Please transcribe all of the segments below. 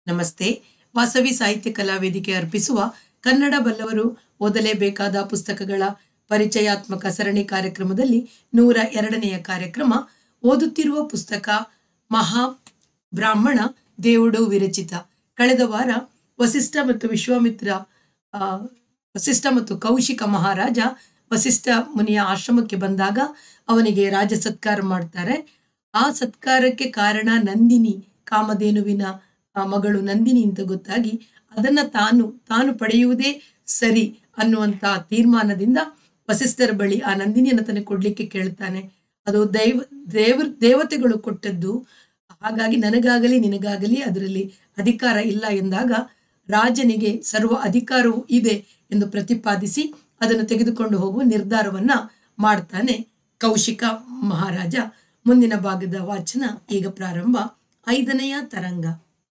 ನಮಸ್ತೆ ವಾಸವಿ ಸಾಹಿತ್ಯ ಕಲಾ ವೇದಿಕೆ ಅರ್ಪಿಸುವ ಕನ್ನಡ ಬಲ್ಲವರು ಓದಲೇಬೇಕಾದ ಪುಸ್ತಕಗಳ ಪರಿಚಯಾತ್ಮಕ ಸರಣಿ ಕಾರ್ಯಕ್ರಮದಲ್ಲಿ ನೂರ ಎರಡನೆಯ ಕಾರ್ಯಕ್ರಮ ಓದುತ್ತಿರುವ ಪುಸ್ತಕ ಮಹಾ ಬ್ರಾಹ್ಮಣ ದೇವುಡು ವಿರಚಿತ ಕಳೆದ ವಾರ ವಸಿಷ್ಠ ಮತ್ತು ವಿಶ್ವಾಮಿತ್ರ ಆ, ವಸಿಷ್ಠ ಮತ್ತು ಕೌಶಿಕ ಮಹಾರಾಜ ವಸಿಷ್ಠ ಮುನಿಯ ಆಶ್ರಮಕ್ಕೆ ಬಂದಾಗ ಅವನಿಗೆ ರಾಜ ಸತ್ಕಾರ ಮಾಡ್ತಾರೆ ಆ ಸತ್ಕಾರಕ್ಕೆ ಕಾರಣ ನಂದಿನಿ ಕಾಮಧೇನುವಿನ ಆ ಮಗಳು ನಂದಿನಿ ಅಂತ ಗೊತ್ತಾಗಿ ಅದನ್ನ ತಾನು ತಾನು ಪಡೆಯುವುದೇ ಸರಿ ಅನ್ನುವಂತ ತೀರ್ಮಾನದಿಂದ ವಸಿಷ್ಠರ ಬಳಿ ಆ ನಂದಿನಿಯನ್ನು ತನಗೆ ಕೊಡ್ಲಿಕ್ಕೆ ಕೇಳ್ತಾನೆ ಅದು ದೈವ ದೇವ ದೇವತೆಗಳು ಕೊಟ್ಟದ್ದು ಹಾಗಾಗಿ ನನಗಾಗಲಿ ನಿನಗಾಗಲಿ ಅದರಲ್ಲಿ ಅಧಿಕಾರ ಇಲ್ಲ ಎಂದಾಗ ರಾಜನಿಗೆ ಸರ್ವ ಅಧಿಕಾರವೂ ಇದೆ ಎಂದು ಪ್ರತಿಪಾದಿಸಿ ಅದನ್ನು ತೆಗೆದುಕೊಂಡು ಹೋಗುವ ನಿರ್ಧಾರವನ್ನ ಮಾಡ್ತಾನೆ ಕೌಶಿಕ ಮಹಾರಾಜ ಮುಂದಿನ ಭಾಗದ ವಾಚನ ಈಗ ಪ್ರಾರಂಭ ಐದನೆಯ ತರಂಗ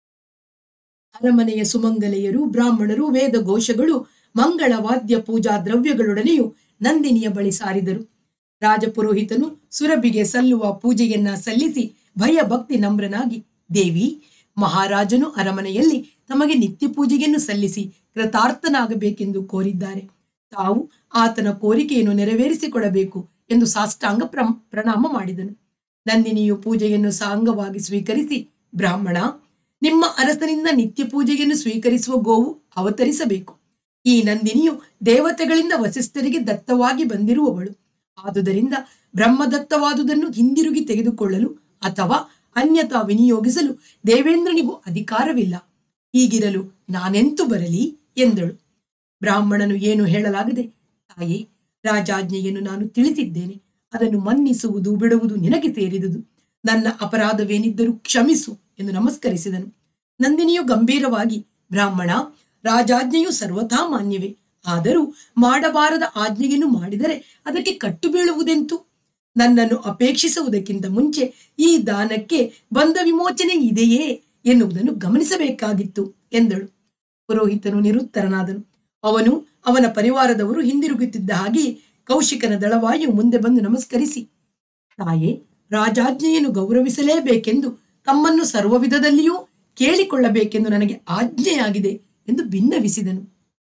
ಅರಮನೆಯ ಸುಮಂಗಲೆಯರು ಬ್ರಾಹ್ಮಣರು ವೇದ ಘೋಷಗಳು ಮಂಗಳ ವಾದ್ಯ ಪೂಜಾ ದ್ರವ್ಯಗಳೊಡನೆಯೂ ನಂದಿನಿಯ ಬಳಿ ಸಾರಿದರು ರಾಜಪುರೋಹಿತನು ಸುರಭಿಗೆ ಸಲ್ಲುವ ಪೂಜೆಯನ್ನ ಸಲ್ಲಿಸಿ ಭಯ ಭಕ್ತಿ ನಮ್ರನಾಗಿ ದೇವಿ ಮಹಾರಾಜನು ಅರಮನೆಯಲ್ಲಿ ತಮಗೆ ನಿತ್ಯ ಪೂಜೆಯನ್ನು ಸಲ್ಲಿಸಿ ಕೃತಾರ್ಥನಾಗಬೇಕೆಂದು ಕೋರಿದ್ದಾರೆ ತಾವು ಆತನ ಕೋರಿಕೆಯನ್ನು ನೆರವೇರಿಸಿಕೊಡಬೇಕು ಎಂದು ಸಾಷ್ಟಾಂಗ ಪ್ರ ಪ್ರಣಾಮ ಮಾಡಿದನು ನಂದಿನಿಯು ಪೂಜೆಯನ್ನು ಸಾಂಗವಾಗಿ ಸ್ವೀಕರಿಸಿ ಬ್ರಾಹ್ಮಣ ನಿಮ್ಮ ಅರಸನಿಂದ ನಿತ್ಯ ಪೂಜೆಯನ್ನು ಸ್ವೀಕರಿಸುವ ಗೋವು ಅವತರಿಸಬೇಕು ಈ ನಂದಿನಿಯು ದೇವತೆಗಳಿಂದ ವಸಿಷ್ಠರಿಗೆ ದತ್ತವಾಗಿ ಬಂದಿರುವವಳು ಆದುದರಿಂದ ಬ್ರಹ್ಮದತ್ತವಾದುದನ್ನು ಹಿಂದಿರುಗಿ ತೆಗೆದುಕೊಳ್ಳಲು ಅಥವಾ ಅನ್ಯತಾ ವಿನಿಯೋಗಿಸಲು ದೇವೇಂದ್ರನಿಗೂ ಅಧಿಕಾರವಿಲ್ಲ ಹೀಗಿರಲು ನಾನೆಂತು ಬರಲಿ ಎಂದಳು ಬ್ರಾಹ್ಮಣನು ಏನು ಹೇಳಲಾಗದೆ ತಾಯೇ ರಾಜಾಜ್ಞೆಯನ್ನು ನಾನು ತಿಳಿಸಿದ್ದೇನೆ ಅದನ್ನು ಮನ್ನಿಸುವುದು ಬಿಡುವುದು ನಿನಗೆ ಸೇರಿದುದು ನನ್ನ ಅಪರಾಧವೇನಿದ್ದರೂ ಕ್ಷಮಿಸು ಎಂದು ನಮಸ್ಕರಿಸಿದನು ನಂದಿನಿಯು ಗಂಭೀರವಾಗಿ ಬ್ರಾಹ್ಮಣ ರಾಜಾಜ್ಞೆಯು ಸರ್ವಥಾ ಮಾನ್ಯವೇ ಆದರೂ ಮಾಡಬಾರದ ಆಜ್ಞೆಯನ್ನು ಮಾಡಿದರೆ ಅದಕ್ಕೆ ಕಟ್ಟು ಬೀಳುವುದೆಂತು ನನ್ನನ್ನು ಅಪೇಕ್ಷಿಸುವುದಕ್ಕಿಂತ ಮುಂಚೆ ಈ ದಾನಕ್ಕೆ ಬಂಧ ವಿಮೋಚನೆ ಇದೆಯೇ ಎನ್ನುವುದನ್ನು ಗಮನಿಸಬೇಕಾಗಿತ್ತು ಎಂದಳು ಪುರೋಹಿತನು ನಿರುತ್ತರನಾದನು ಅವನು ಅವನ ಪರಿವಾರದವರು ಹಿಂದಿರುಗುತ್ತಿದ್ದ ಹಾಗೆ ಕೌಶಿಕನ ದಳವಾಯು ಮುಂದೆ ಬಂದು ನಮಸ್ಕರಿಸಿ ತಾಯೇ ರಾಜಾಜ್ಞೆಯನ್ನು ಗೌರವಿಸಲೇಬೇಕೆಂದು ತಮ್ಮನ್ನು ಸರ್ವ ವಿಧದಲ್ಲಿಯೂ ಕೇಳಿಕೊಳ್ಳಬೇಕೆಂದು ನನಗೆ ಆಜ್ಞೆಯಾಗಿದೆ ಎಂದು ಭಿನ್ನವಿಸಿದನು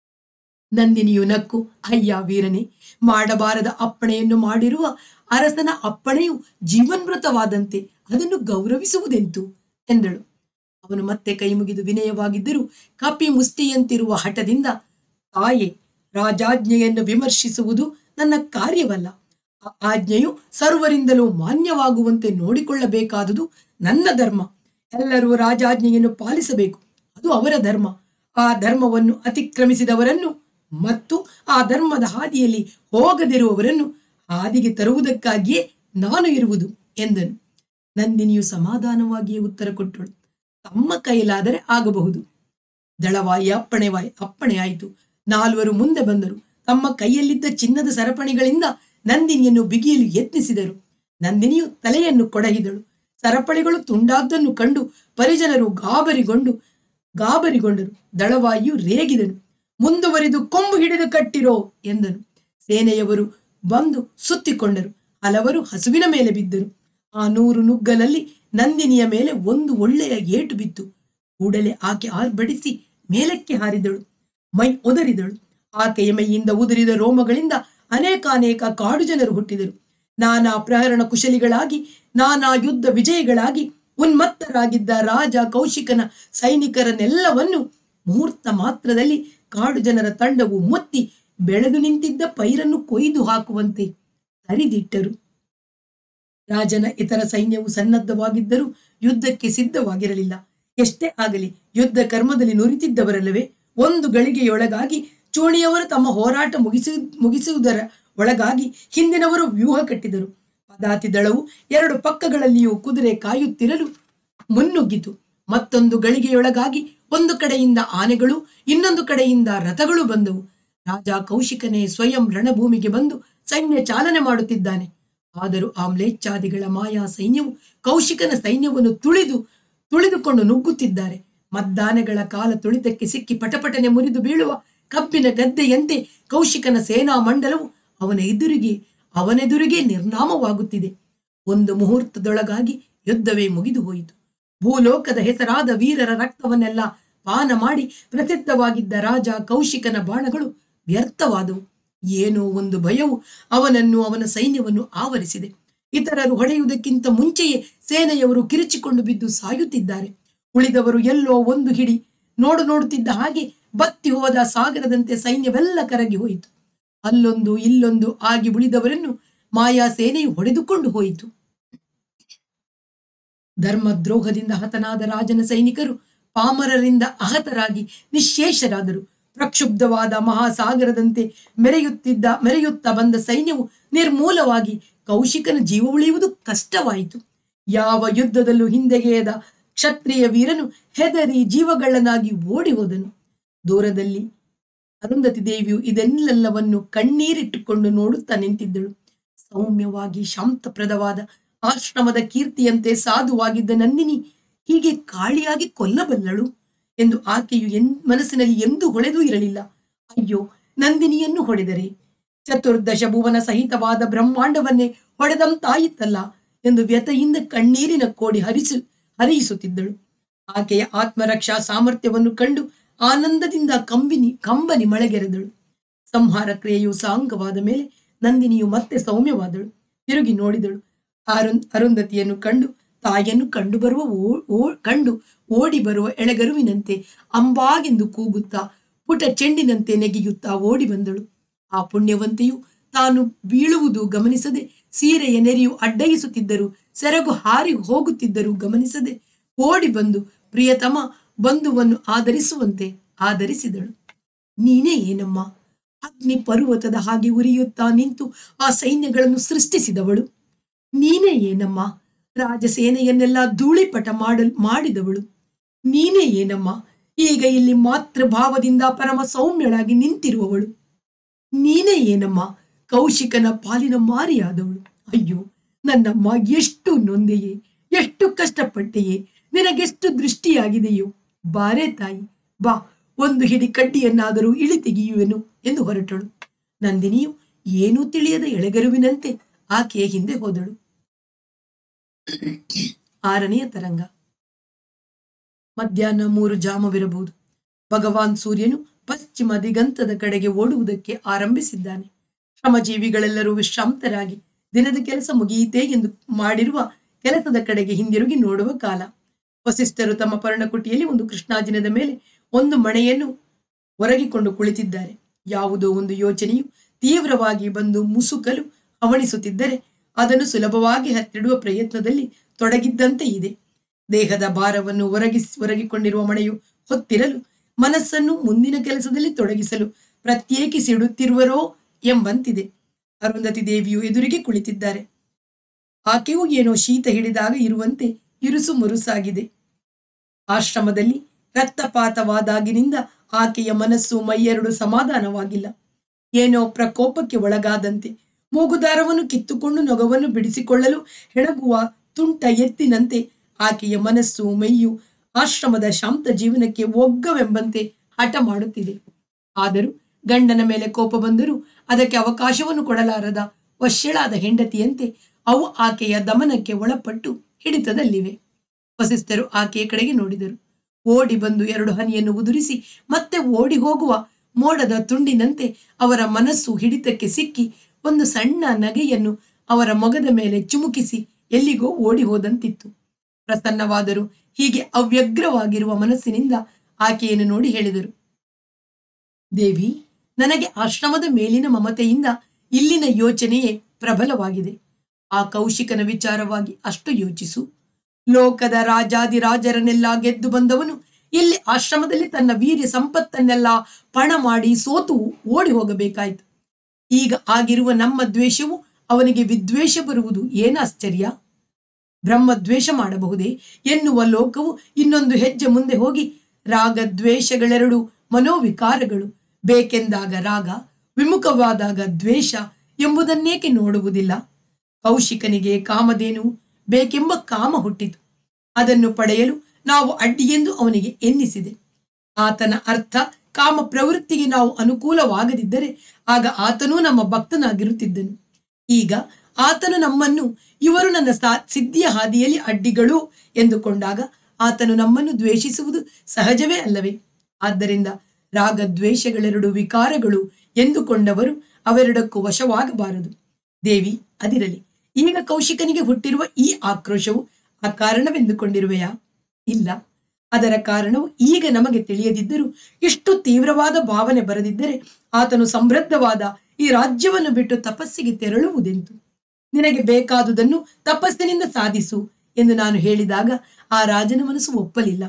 ನಂದಿನಿಯು ನಕ್ಕು ಅಯ್ಯ ವೀರನೇ ಮಾಡಬಾರದ ಅಪ್ಪಣೆಯನ್ನು ಮಾಡಿರುವ ಅರಸನ ಅಪ್ಪಣೆಯು ಜೀವನ್ಮೃತವಾದಂತೆ ಅದನ್ನು ಗೌರವಿಸುವುದೆಂತು ಎಂದಳು ಅವನು ಮತ್ತೆ ಕೈ ಮುಗಿದು ವಿನಯವಾಗಿದ್ದರೂ ಕಪಿ ಮುಷ್ಟಿಯಂತಿರುವ ಹಠದಿಂದ ತಾಯೆ ರಾಜಾಜ್ಞೆಯನ್ನು ವಿಮರ್ಶಿಸುವುದು ನನ್ನ ಕಾರ್ಯವಲ್ಲ ಆ ಆಜ್ಞೆಯು ಸರ್ವರಿಂದಲೂ ಮಾನ್ಯವಾಗುವಂತೆ ನೋಡಿಕೊಳ್ಳಬೇಕಾದುದು ನನ್ನ ಧರ್ಮ ಎಲ್ಲರೂ ರಾಜಾಜ್ಞೆಯನ್ನು ಪಾಲಿಸಬೇಕು ಅದು ಅವರ ಧರ್ಮ ಆ ಧರ್ಮವನ್ನು ಅತಿಕ್ರಮಿಸಿದವರನ್ನು ಮತ್ತು ಆ ಧರ್ಮದ ಹಾದಿಯಲ್ಲಿ ಹೋಗದಿರುವವರನ್ನು ಹಾದಿಗೆ ತರುವುದಕ್ಕಾಗಿಯೇ ನಾನು ಇರುವುದು ಎಂದನು ನಂದಿನಿಯು ಸಮಾಧಾನವಾಗಿಯೇ ಉತ್ತರ ಕೊಟ್ಟಳು ತಮ್ಮ ಕೈಲಾದರೆ ಆಗಬಹುದು ದಳವಾಯಿ ಅಪ್ಪಣೆವಾಯಿ ಅಪ್ಪಣೆ ಆಯಿತು ನಾಲ್ವರು ಮುಂದೆ ಬಂದರು ತಮ್ಮ ಕೈಯಲ್ಲಿದ್ದ ಚಿನ್ನದ ಸರಪಣಿಗಳಿಂದ ನಂದಿನಿಯನ್ನು ಬಿಗಿಯಲು ಯತ್ನಿಸಿದರು ನಂದಿನಿಯು ತಲೆಯನ್ನು ಕೊಡಹಿದಳು ಸರಪಳಿಗಳು ತುಂಡಾದ್ದನ್ನು ಕಂಡು ಪರಿಜನರು ಗಾಬರಿಗೊಂಡು ಗಾಬರಿಗೊಂಡರು ದಳವಾಯಿಯು ರೇಗಿದನು ಮುಂದುವರಿದು ಕೊಂಬು ಹಿಡಿದು ಕಟ್ಟಿರೋ ಎಂದನು ಸೇನೆಯವರು ಬಂದು ಸುತ್ತಿಕೊಂಡರು ಹಲವರು ಹಸುವಿನ ಮೇಲೆ ಬಿದ್ದರು ಆ ನೂರು ನುಗ್ಗಲಲ್ಲಿ ನಂದಿನಿಯ ಮೇಲೆ ಒಂದು ಒಳ್ಳೆಯ ಏಟು ಬಿತ್ತು ಕೂಡಲೇ ಆಕೆ ಆರ್ಭಡಿಸಿ ಮೇಲಕ್ಕೆ ಹಾರಿದಳು ಮೈ ಒದರಿದಳು ಆಕೆಯ ಮೈಯಿಂದ ಉದುರಿದ ರೋಮಗಳಿಂದ ಅನೇಕಾನೇಕ ಕಾಡು ಜನರು ಹುಟ್ಟಿದರು ನಾನಾ ಪ್ರಹರಣ ಕುಶಲಿಗಳಾಗಿ ನಾನಾ ಯುದ್ಧ ವಿಜಯಗಳಾಗಿ ಉನ್ಮತ್ತರಾಗಿದ್ದ ರಾಜ ಕೌಶಿಕನ ಸೈನಿಕರನ್ನೆಲ್ಲವನ್ನು ಮುಹೂರ್ತ ಮಾತ್ರದಲ್ಲಿ ಕಾಡು ಜನರ ತಂಡವು ಮುತ್ತಿ ಬೆಳೆದು ನಿಂತಿದ್ದ ಪೈರನ್ನು ಕೊಯ್ದು ಹಾಕುವಂತೆ ತರಿದಿಟ್ಟರು ರಾಜನ ಇತರ ಸೈನ್ಯವು ಸನ್ನದ್ಧವಾಗಿದ್ದರೂ ಯುದ್ಧಕ್ಕೆ ಸಿದ್ಧವಾಗಿರಲಿಲ್ಲ ಎಷ್ಟೇ ಆಗಲಿ ಯುದ್ಧ ಕರ್ಮದಲ್ಲಿ ನುರಿತಿದ್ದವರಲ್ಲವೇ ಒಂದು ಗಳಿಗೆಯೊಳಗಾಗಿ ಚೋಣಿಯವರು ತಮ್ಮ ಹೋರಾಟ ಮುಗಿಸಿ ಮುಗಿಸುವುದರ ಒಳಗಾಗಿ ಹಿಂದಿನವರು ವ್ಯೂಹ ಕಟ್ಟಿದರು ಪದಾತಿ ದಳವು ಎರಡು ಪಕ್ಕಗಳಲ್ಲಿಯೂ ಕುದುರೆ ಕಾಯುತ್ತಿರಲು ಮುನ್ನುಗ್ಗಿತು ಮತ್ತೊಂದು ಗಳಿಗೆಯೊಳಗಾಗಿ ಒಂದು ಕಡೆಯಿಂದ ಆನೆಗಳು ಇನ್ನೊಂದು ಕಡೆಯಿಂದ ರಥಗಳು ಬಂದವು ರಾಜ ಕೌಶಿಕನೇ ಸ್ವಯಂ ರಣಭೂಮಿಗೆ ಬಂದು ಸೈನ್ಯ ಚಾಲನೆ ಮಾಡುತ್ತಿದ್ದಾನೆ ಆದರೂ ಆ ಮ್ಲೇಚ್ಛಾದಿಗಳ ಮಾಯಾ ಸೈನ್ಯವು ಕೌಶಿಕನ ಸೈನ್ಯವನ್ನು ತುಳಿದು ತುಳಿದುಕೊಂಡು ನುಗ್ಗುತ್ತಿದ್ದಾರೆ ಮದ್ದಾನೆಗಳ ಕಾಲ ತುಳಿತಕ್ಕೆ ಸಿಕ್ಕಿ ಪಟಪಟನೆ ಮುರಿದು ಬೀಳುವ ಕಬ್ಬಿನ ಗದ್ದೆಯಂತೆ ಕೌಶಿಕನ ಸೇನಾ ಮಂಡಲವು ಅವನ ಎದುರಿಗೆ ಅವನೆದುರಿಗೆ ನಿರ್ನಾಮವಾಗುತ್ತಿದೆ ಒಂದು ಮುಹೂರ್ತದೊಳಗಾಗಿ ಯುದ್ಧವೇ ಮುಗಿದು ಹೋಯಿತು ಭೂಲೋಕದ ಹೆಸರಾದ ವೀರರ ರಕ್ತವನ್ನೆಲ್ಲ ಪಾನ ಮಾಡಿ ಪ್ರಸಿದ್ಧವಾಗಿದ್ದ ರಾಜ ಕೌಶಿಕನ ಬಾಣಗಳು ವ್ಯರ್ಥವಾದವು ಏನೋ ಒಂದು ಭಯವು ಅವನನ್ನು ಅವನ ಸೈನ್ಯವನ್ನು ಆವರಿಸಿದೆ ಇತರರು ಹೊಡೆಯುವುದಕ್ಕಿಂತ ಮುಂಚೆಯೇ ಸೇನೆಯವರು ಕಿರಿಚಿಕೊಂಡು ಬಿದ್ದು ಸಾಯುತ್ತಿದ್ದಾರೆ ಉಳಿದವರು ಎಲ್ಲೋ ಒಂದು ಹಿಡಿ ನೋಡು ನೋಡುತ್ತಿದ್ದ ಹಾಗೆ ಬತ್ತಿ ಹೋದ ಸಾಗರದಂತೆ ಸೈನ್ಯವೆಲ್ಲ ಕರಗಿ ಹೋಯಿತು ಅಲ್ಲೊಂದು ಇಲ್ಲೊಂದು ಆಗಿ ಉಳಿದವರನ್ನು ಮಾಯಾ ಸೇನೆಯು ಹೊಡೆದುಕೊಂಡು ಹೋಯಿತು ಧರ್ಮದ್ರೋಹದಿಂದ ಹತನಾದ ರಾಜನ ಸೈನಿಕರು ಪಾಮರರಿಂದ ಅಹತರಾಗಿ ನಿಶೇಷರಾದರು ಪ್ರಕ್ಷುಬ್ಧವಾದ ಮಹಾಸಾಗರದಂತೆ ಮೆರೆಯುತ್ತಿದ್ದ ಮೆರೆಯುತ್ತಾ ಬಂದ ಸೈನ್ಯವು ನಿರ್ಮೂಲವಾಗಿ ಕೌಶಿಕನ ಜೀವ ಉಳಿಯುವುದು ಕಷ್ಟವಾಯಿತು ಯಾವ ಯುದ್ಧದಲ್ಲೂ ಹಿಂದೆಗೆಯದ ಕ್ಷತ್ರಿಯ ವೀರನು ಹೆದರಿ ಜೀವಗಳ್ಳನಾಗಿ ಓಡಿ ಹೋದನು ದೂರದಲ್ಲಿ ಅರುಂಧತಿ ದೇವಿಯು ಇದೆಲ್ಲವನ್ನು ಕಣ್ಣೀರಿಟ್ಟುಕೊಂಡು ನೋಡುತ್ತಾ ನಿಂತಿದ್ದಳು ಸೌಮ್ಯವಾಗಿ ಶಾಂತಪ್ರದವಾದ ಆಶ್ರಮದ ಕೀರ್ತಿಯಂತೆ ಸಾಧುವಾಗಿದ್ದ ನಂದಿನಿ ಹೀಗೆ ಕಾಳಿಯಾಗಿ ಕೊಲ್ಲಬಲ್ಲಳು ಎಂದು ಆಕೆಯು ಎನ್ ಮನಸ್ಸಿನಲ್ಲಿ ಎಂದೂ ಹೊಳೆದೂ ಇರಲಿಲ್ಲ ಅಯ್ಯೋ ನಂದಿನಿಯನ್ನು ಹೊಡೆದರೆ ಚತುರ್ದಶ ಭುವನ ಸಹಿತವಾದ ಬ್ರಹ್ಮಾಂಡವನ್ನೇ ಹೊಡೆದಂತಾಯಿತಲ್ಲ ಎಂದು ವ್ಯಥೆಯಿಂದ ಕಣ್ಣೀರಿನ ಕೋಡಿ ಹರಿಸು ಹರಿಯಿಸುತ್ತಿದ್ದಳು ಆಕೆಯ ಆತ್ಮರಕ್ಷಾ ಸಾಮರ್ಥ್ಯವನ್ನು ಕಂಡು ಆನಂದದಿಂದ ಕಂಬಿನಿ ಕಂಬನಿ ಮಳೆಗೆರೆದಳು ಸಂಹಾರ ಕ್ರಿಯೆಯು ಸಾಂಗವಾದ ಮೇಲೆ ನಂದಿನಿಯು ಮತ್ತೆ ಸೌಮ್ಯವಾದಳು ತಿರುಗಿ ನೋಡಿದಳು ಅರುಣ್ ಅರುಂಧತಿಯನ್ನು ಕಂಡು ತಾಯಿಯನ್ನು ಕಂಡು ಬರುವ ಓ ಓ- ಕಂಡು ಓಡಿ ಬರುವ ಎಳೆಗರುವಿನಂತೆ ಅಂಬಾಗೆಂದು ಕೂಗುತ್ತಾ ಪುಟ ಚೆಂಡಿನಂತೆ ನೆಗೆಯುತ್ತಾ ಓಡಿ ಬಂದಳು ಆ ಪುಣ್ಯವಂತೆಯು ತಾನು ಬೀಳುವುದು ಗಮನಿಸದೆ ಸೀರೆಯ ನೆರೆಯು ಅಡ್ಡಗಿಸುತ್ತಿದ್ದರು ಸೆರಗು ಹಾರಿ ಹೋಗುತ್ತಿದ್ದರೂ ಗಮನಿಸದೆ ಓಡಿ ಬಂದು ಪ್ರಿಯತಮ ಬಂಧುವನ್ನು ಆದರಿಸುವಂತೆ ಆದರಿಸಿದಳು ನೀನೇ ಏನಮ್ಮ ಅಗ್ನಿ ಪರ್ವತದ ಹಾಗೆ ಉರಿಯುತ್ತಾ ನಿಂತು ಆ ಸೈನ್ಯಗಳನ್ನು ಸೃಷ್ಟಿಸಿದವಳು ನೀನೇ ಏನಮ್ಮ ರಾಜಸೇನೆಯನ್ನೆಲ್ಲ ಧೂಳಿಪಟ ಮಾಡಲ್ ಮಾಡಿದವಳು ನೀನೇ ಏನಮ್ಮ ಈಗ ಇಲ್ಲಿ ಮಾತೃ ಭಾವದಿಂದ ಪರಮ ಸೌಮ್ಯಳಾಗಿ ನಿಂತಿರುವವಳು ನೀನೇ ಏನಮ್ಮ ಕೌಶಿಕನ ಪಾಲಿನ ಮಾರಿಯಾದವಳು ಅಯ್ಯೋ ನನ್ನಮ್ಮ ಎಷ್ಟು ನೊಂದೆಯೇ ಎಷ್ಟು ಕಷ್ಟಪಟ್ಟೆಯೇ ನಿನಗೆಷ್ಟು ದೃಷ್ಟಿಯಾಗಿದೆಯೋ ಬಾರೆ ತಾಯಿ ಬಾ ಒಂದು ಹಿಡಿ ಕಡ್ಡಿಯನ್ನಾದರೂ ಇಳಿ ತೆಗೆಯುವೆನು ಎಂದು ಹೊರಟಳು ನಂದಿನಿಯು ಏನೂ ತಿಳಿಯದ ಎಳೆಗರುವಿನಂತೆ ಆಕೆಯ ಹಿಂದೆ ಹೋದಳು ಆರನೆಯ ತರಂಗ ಮಧ್ಯಾಹ್ನ ಮೂರು ಜಾಮವಿರಬಹುದು ಭಗವಾನ್ ಸೂರ್ಯನು ಪಶ್ಚಿಮ ದಿಗಂತದ ಕಡೆಗೆ ಓಡುವುದಕ್ಕೆ ಆರಂಭಿಸಿದ್ದಾನೆ ಶ್ರಮಜೀವಿಗಳೆಲ್ಲರೂ ವಿಶ್ರಾಂತರಾಗಿ ದಿನದ ಕೆಲಸ ಮುಗಿಯಿತೇ ಎಂದು ಮಾಡಿರುವ ಕೆಲಸದ ಕಡೆಗೆ ಹಿಂದಿರುಗಿ ನೋಡುವ ಕಾಲ ವಸಿಷ್ಠರು ತಮ್ಮ ಪರ್ಣಕುಟಿಯಲ್ಲಿ ಒಂದು ಕೃಷ್ಣಾಜಿನದ ಮೇಲೆ ಒಂದು ಮಣೆಯನ್ನು ಒರಗಿಕೊಂಡು ಕುಳಿತಿದ್ದಾರೆ ಯಾವುದೋ ಒಂದು ಯೋಚನೆಯು ತೀವ್ರವಾಗಿ ಬಂದು ಮುಸುಕಲು ಹವಣಿಸುತ್ತಿದ್ದರೆ ಅದನ್ನು ಸುಲಭವಾಗಿ ಹತ್ತಿಡುವ ಪ್ರಯತ್ನದಲ್ಲಿ ತೊಡಗಿದ್ದಂತೆ ಇದೆ ದೇಹದ ಭಾರವನ್ನು ಒರಗಿಸಿ ಒರಗಿಕೊಂಡಿರುವ ಮಳೆಯು ಹೊತ್ತಿರಲು ಮನಸ್ಸನ್ನು ಮುಂದಿನ ಕೆಲಸದಲ್ಲಿ ತೊಡಗಿಸಲು ಪ್ರತ್ಯೇಕಿಸಿಡುತ್ತಿರುವರೋ ಎಂಬಂತಿದೆ ಅರುಂಧತಿ ದೇವಿಯು ಎದುರಿಗೆ ಕುಳಿತಿದ್ದಾರೆ ಆಕೆಯೂ ಏನೋ ಶೀತ ಹಿಡಿದಾಗ ಇರುವಂತೆ ಇರುಸು ಮುರುಸಾಗಿದೆ ಆಶ್ರಮದಲ್ಲಿ ರಕ್ತಪಾತವಾದಾಗಿನಿಂದ ಆಕೆಯ ಮನಸ್ಸು ಮೈಯೆರಡು ಸಮಾಧಾನವಾಗಿಲ್ಲ ಏನೋ ಪ್ರಕೋಪಕ್ಕೆ ಒಳಗಾದಂತೆ ಮೂಗುದಾರವನ್ನು ಕಿತ್ತುಕೊಂಡು ನೊಗವನ್ನು ಬಿಡಿಸಿಕೊಳ್ಳಲು ಹೆಣಗುವ ತುಂಟ ಎತ್ತಿನಂತೆ ಆಕೆಯ ಮನಸ್ಸು ಮೈಯು ಆಶ್ರಮದ ಶಾಂತ ಜೀವನಕ್ಕೆ ಒಗ್ಗವೆಂಬಂತೆ ಹಠ ಮಾಡುತ್ತಿದೆ ಆದರೂ ಗಂಡನ ಮೇಲೆ ಕೋಪ ಬಂದರೂ ಅದಕ್ಕೆ ಅವಕಾಶವನ್ನು ಕೊಡಲಾರದ ವಶ್ಯಳಾದ ಹೆಂಡತಿಯಂತೆ ಅವು ಆಕೆಯ ದಮನಕ್ಕೆ ಒಳಪಟ್ಟು ಹಿಡಿತದಲ್ಲಿವೆ ವಸಿಷ್ಠರು ಆಕೆಯ ಕಡೆಗೆ ನೋಡಿದರು ಓಡಿ ಬಂದು ಎರಡು ಹನಿಯನ್ನು ಉದುರಿಸಿ ಮತ್ತೆ ಓಡಿ ಹೋಗುವ ಮೋಡದ ತುಂಡಿನಂತೆ ಅವರ ಮನಸ್ಸು ಹಿಡಿತಕ್ಕೆ ಸಿಕ್ಕಿ ಒಂದು ಸಣ್ಣ ನಗೆಯನ್ನು ಅವರ ಮೊಗದ ಮೇಲೆ ಚುಮುಕಿಸಿ ಎಲ್ಲಿಗೋ ಓಡಿ ಹೋದಂತಿತ್ತು ಪ್ರಸನ್ನವಾದರು ಹೀಗೆ ಅವ್ಯಗ್ರವಾಗಿರುವ ಮನಸ್ಸಿನಿಂದ ಆಕೆಯನ್ನು ನೋಡಿ ಹೇಳಿದರು ದೇವಿ ನನಗೆ ಆಶ್ರಮದ ಮೇಲಿನ ಮಮತೆಯಿಂದ ಇಲ್ಲಿನ ಯೋಚನೆಯೇ ಪ್ರಬಲವಾಗಿದೆ ಆ ಕೌಶಿಕನ ವಿಚಾರವಾಗಿ ಅಷ್ಟು ಯೋಚಿಸು ಲೋಕದ ರಾಜಾದಿರಾಜರನ್ನೆಲ್ಲ ಗೆದ್ದು ಬಂದವನು ಇಲ್ಲಿ ಆಶ್ರಮದಲ್ಲಿ ತನ್ನ ವೀರ್ಯ ಸಂಪತ್ತನ್ನೆಲ್ಲ ಪಣ ಮಾಡಿ ಸೋತು ಓಡಿ ಹೋಗಬೇಕಾಯ್ತು ಈಗ ಆಗಿರುವ ನಮ್ಮ ದ್ವೇಷವು ಅವನಿಗೆ ವಿದ್ವೇಷ ಬರುವುದು ಏನು ಆಶ್ಚರ್ಯ ಬ್ರಹ್ಮ ದ್ವೇಷ ಮಾಡಬಹುದೇ ಎನ್ನುವ ಲೋಕವು ಇನ್ನೊಂದು ಹೆಜ್ಜೆ ಮುಂದೆ ಹೋಗಿ ರಾಗ ದ್ವೇಷಗಳೆರಡು ಮನೋವಿಕಾರಗಳು ಬೇಕೆಂದಾಗ ರಾಗ ವಿಮುಖವಾದಾಗ ದ್ವೇಷ ಎಂಬುದನ್ನೇಕೆ ನೋಡುವುದಿಲ್ಲ ಕೌಶಿಕನಿಗೆ ಕಾಮಧೇನು ಬೇಕೆಂಬ ಕಾಮ ಹುಟ್ಟಿತು ಅದನ್ನು ಪಡೆಯಲು ನಾವು ಅಡ್ಡಿಯೆಂದು ಅವನಿಗೆ ಎನ್ನಿಸಿದೆ ಆತನ ಅರ್ಥ ಕಾಮ ಪ್ರವೃತ್ತಿಗೆ ನಾವು ಅನುಕೂಲವಾಗದಿದ್ದರೆ ಆಗ ಆತನೂ ನಮ್ಮ ಭಕ್ತನಾಗಿರುತ್ತಿದ್ದನು ಈಗ ಆತನು ನಮ್ಮನ್ನು ಇವರು ನನ್ನ ಸಾ ಸಿದ್ಧಿಯ ಹಾದಿಯಲ್ಲಿ ಅಡ್ಡಿಗಳು ಎಂದುಕೊಂಡಾಗ ಆತನು ನಮ್ಮನ್ನು ದ್ವೇಷಿಸುವುದು ಸಹಜವೇ ಅಲ್ಲವೇ ಆದ್ದರಿಂದ ರಾಗ ದ್ವೇಷಗಳೆರಡು ವಿಕಾರಗಳು ಎಂದುಕೊಂಡವರು ಅವೆರಡಕ್ಕೂ ವಶವಾಗಬಾರದು ದೇವಿ ಅದಿರಲಿ ಈಗ ಕೌಶಿಕನಿಗೆ ಹುಟ್ಟಿರುವ ಈ ಆಕ್ರೋಶವು ಆ ಕಾರಣವೆಂದುಕೊಂಡಿರುವೆಯಾ ಇಲ್ಲ ಅದರ ಕಾರಣವು ಈಗ ನಮಗೆ ತಿಳಿಯದಿದ್ದರೂ ಇಷ್ಟು ತೀವ್ರವಾದ ಭಾವನೆ ಬರದಿದ್ದರೆ ಆತನು ಸಮೃದ್ಧವಾದ ಈ ರಾಜ್ಯವನ್ನು ಬಿಟ್ಟು ತಪಸ್ಸಿಗೆ ತೆರಳುವುದೆಂತು ನಿನಗೆ ಬೇಕಾದುದನ್ನು ತಪಸ್ಸಿನಿಂದ ಸಾಧಿಸು ಎಂದು ನಾನು ಹೇಳಿದಾಗ ಆ ರಾಜನ ಮನಸ್ಸು ಒಪ್ಪಲಿಲ್ಲ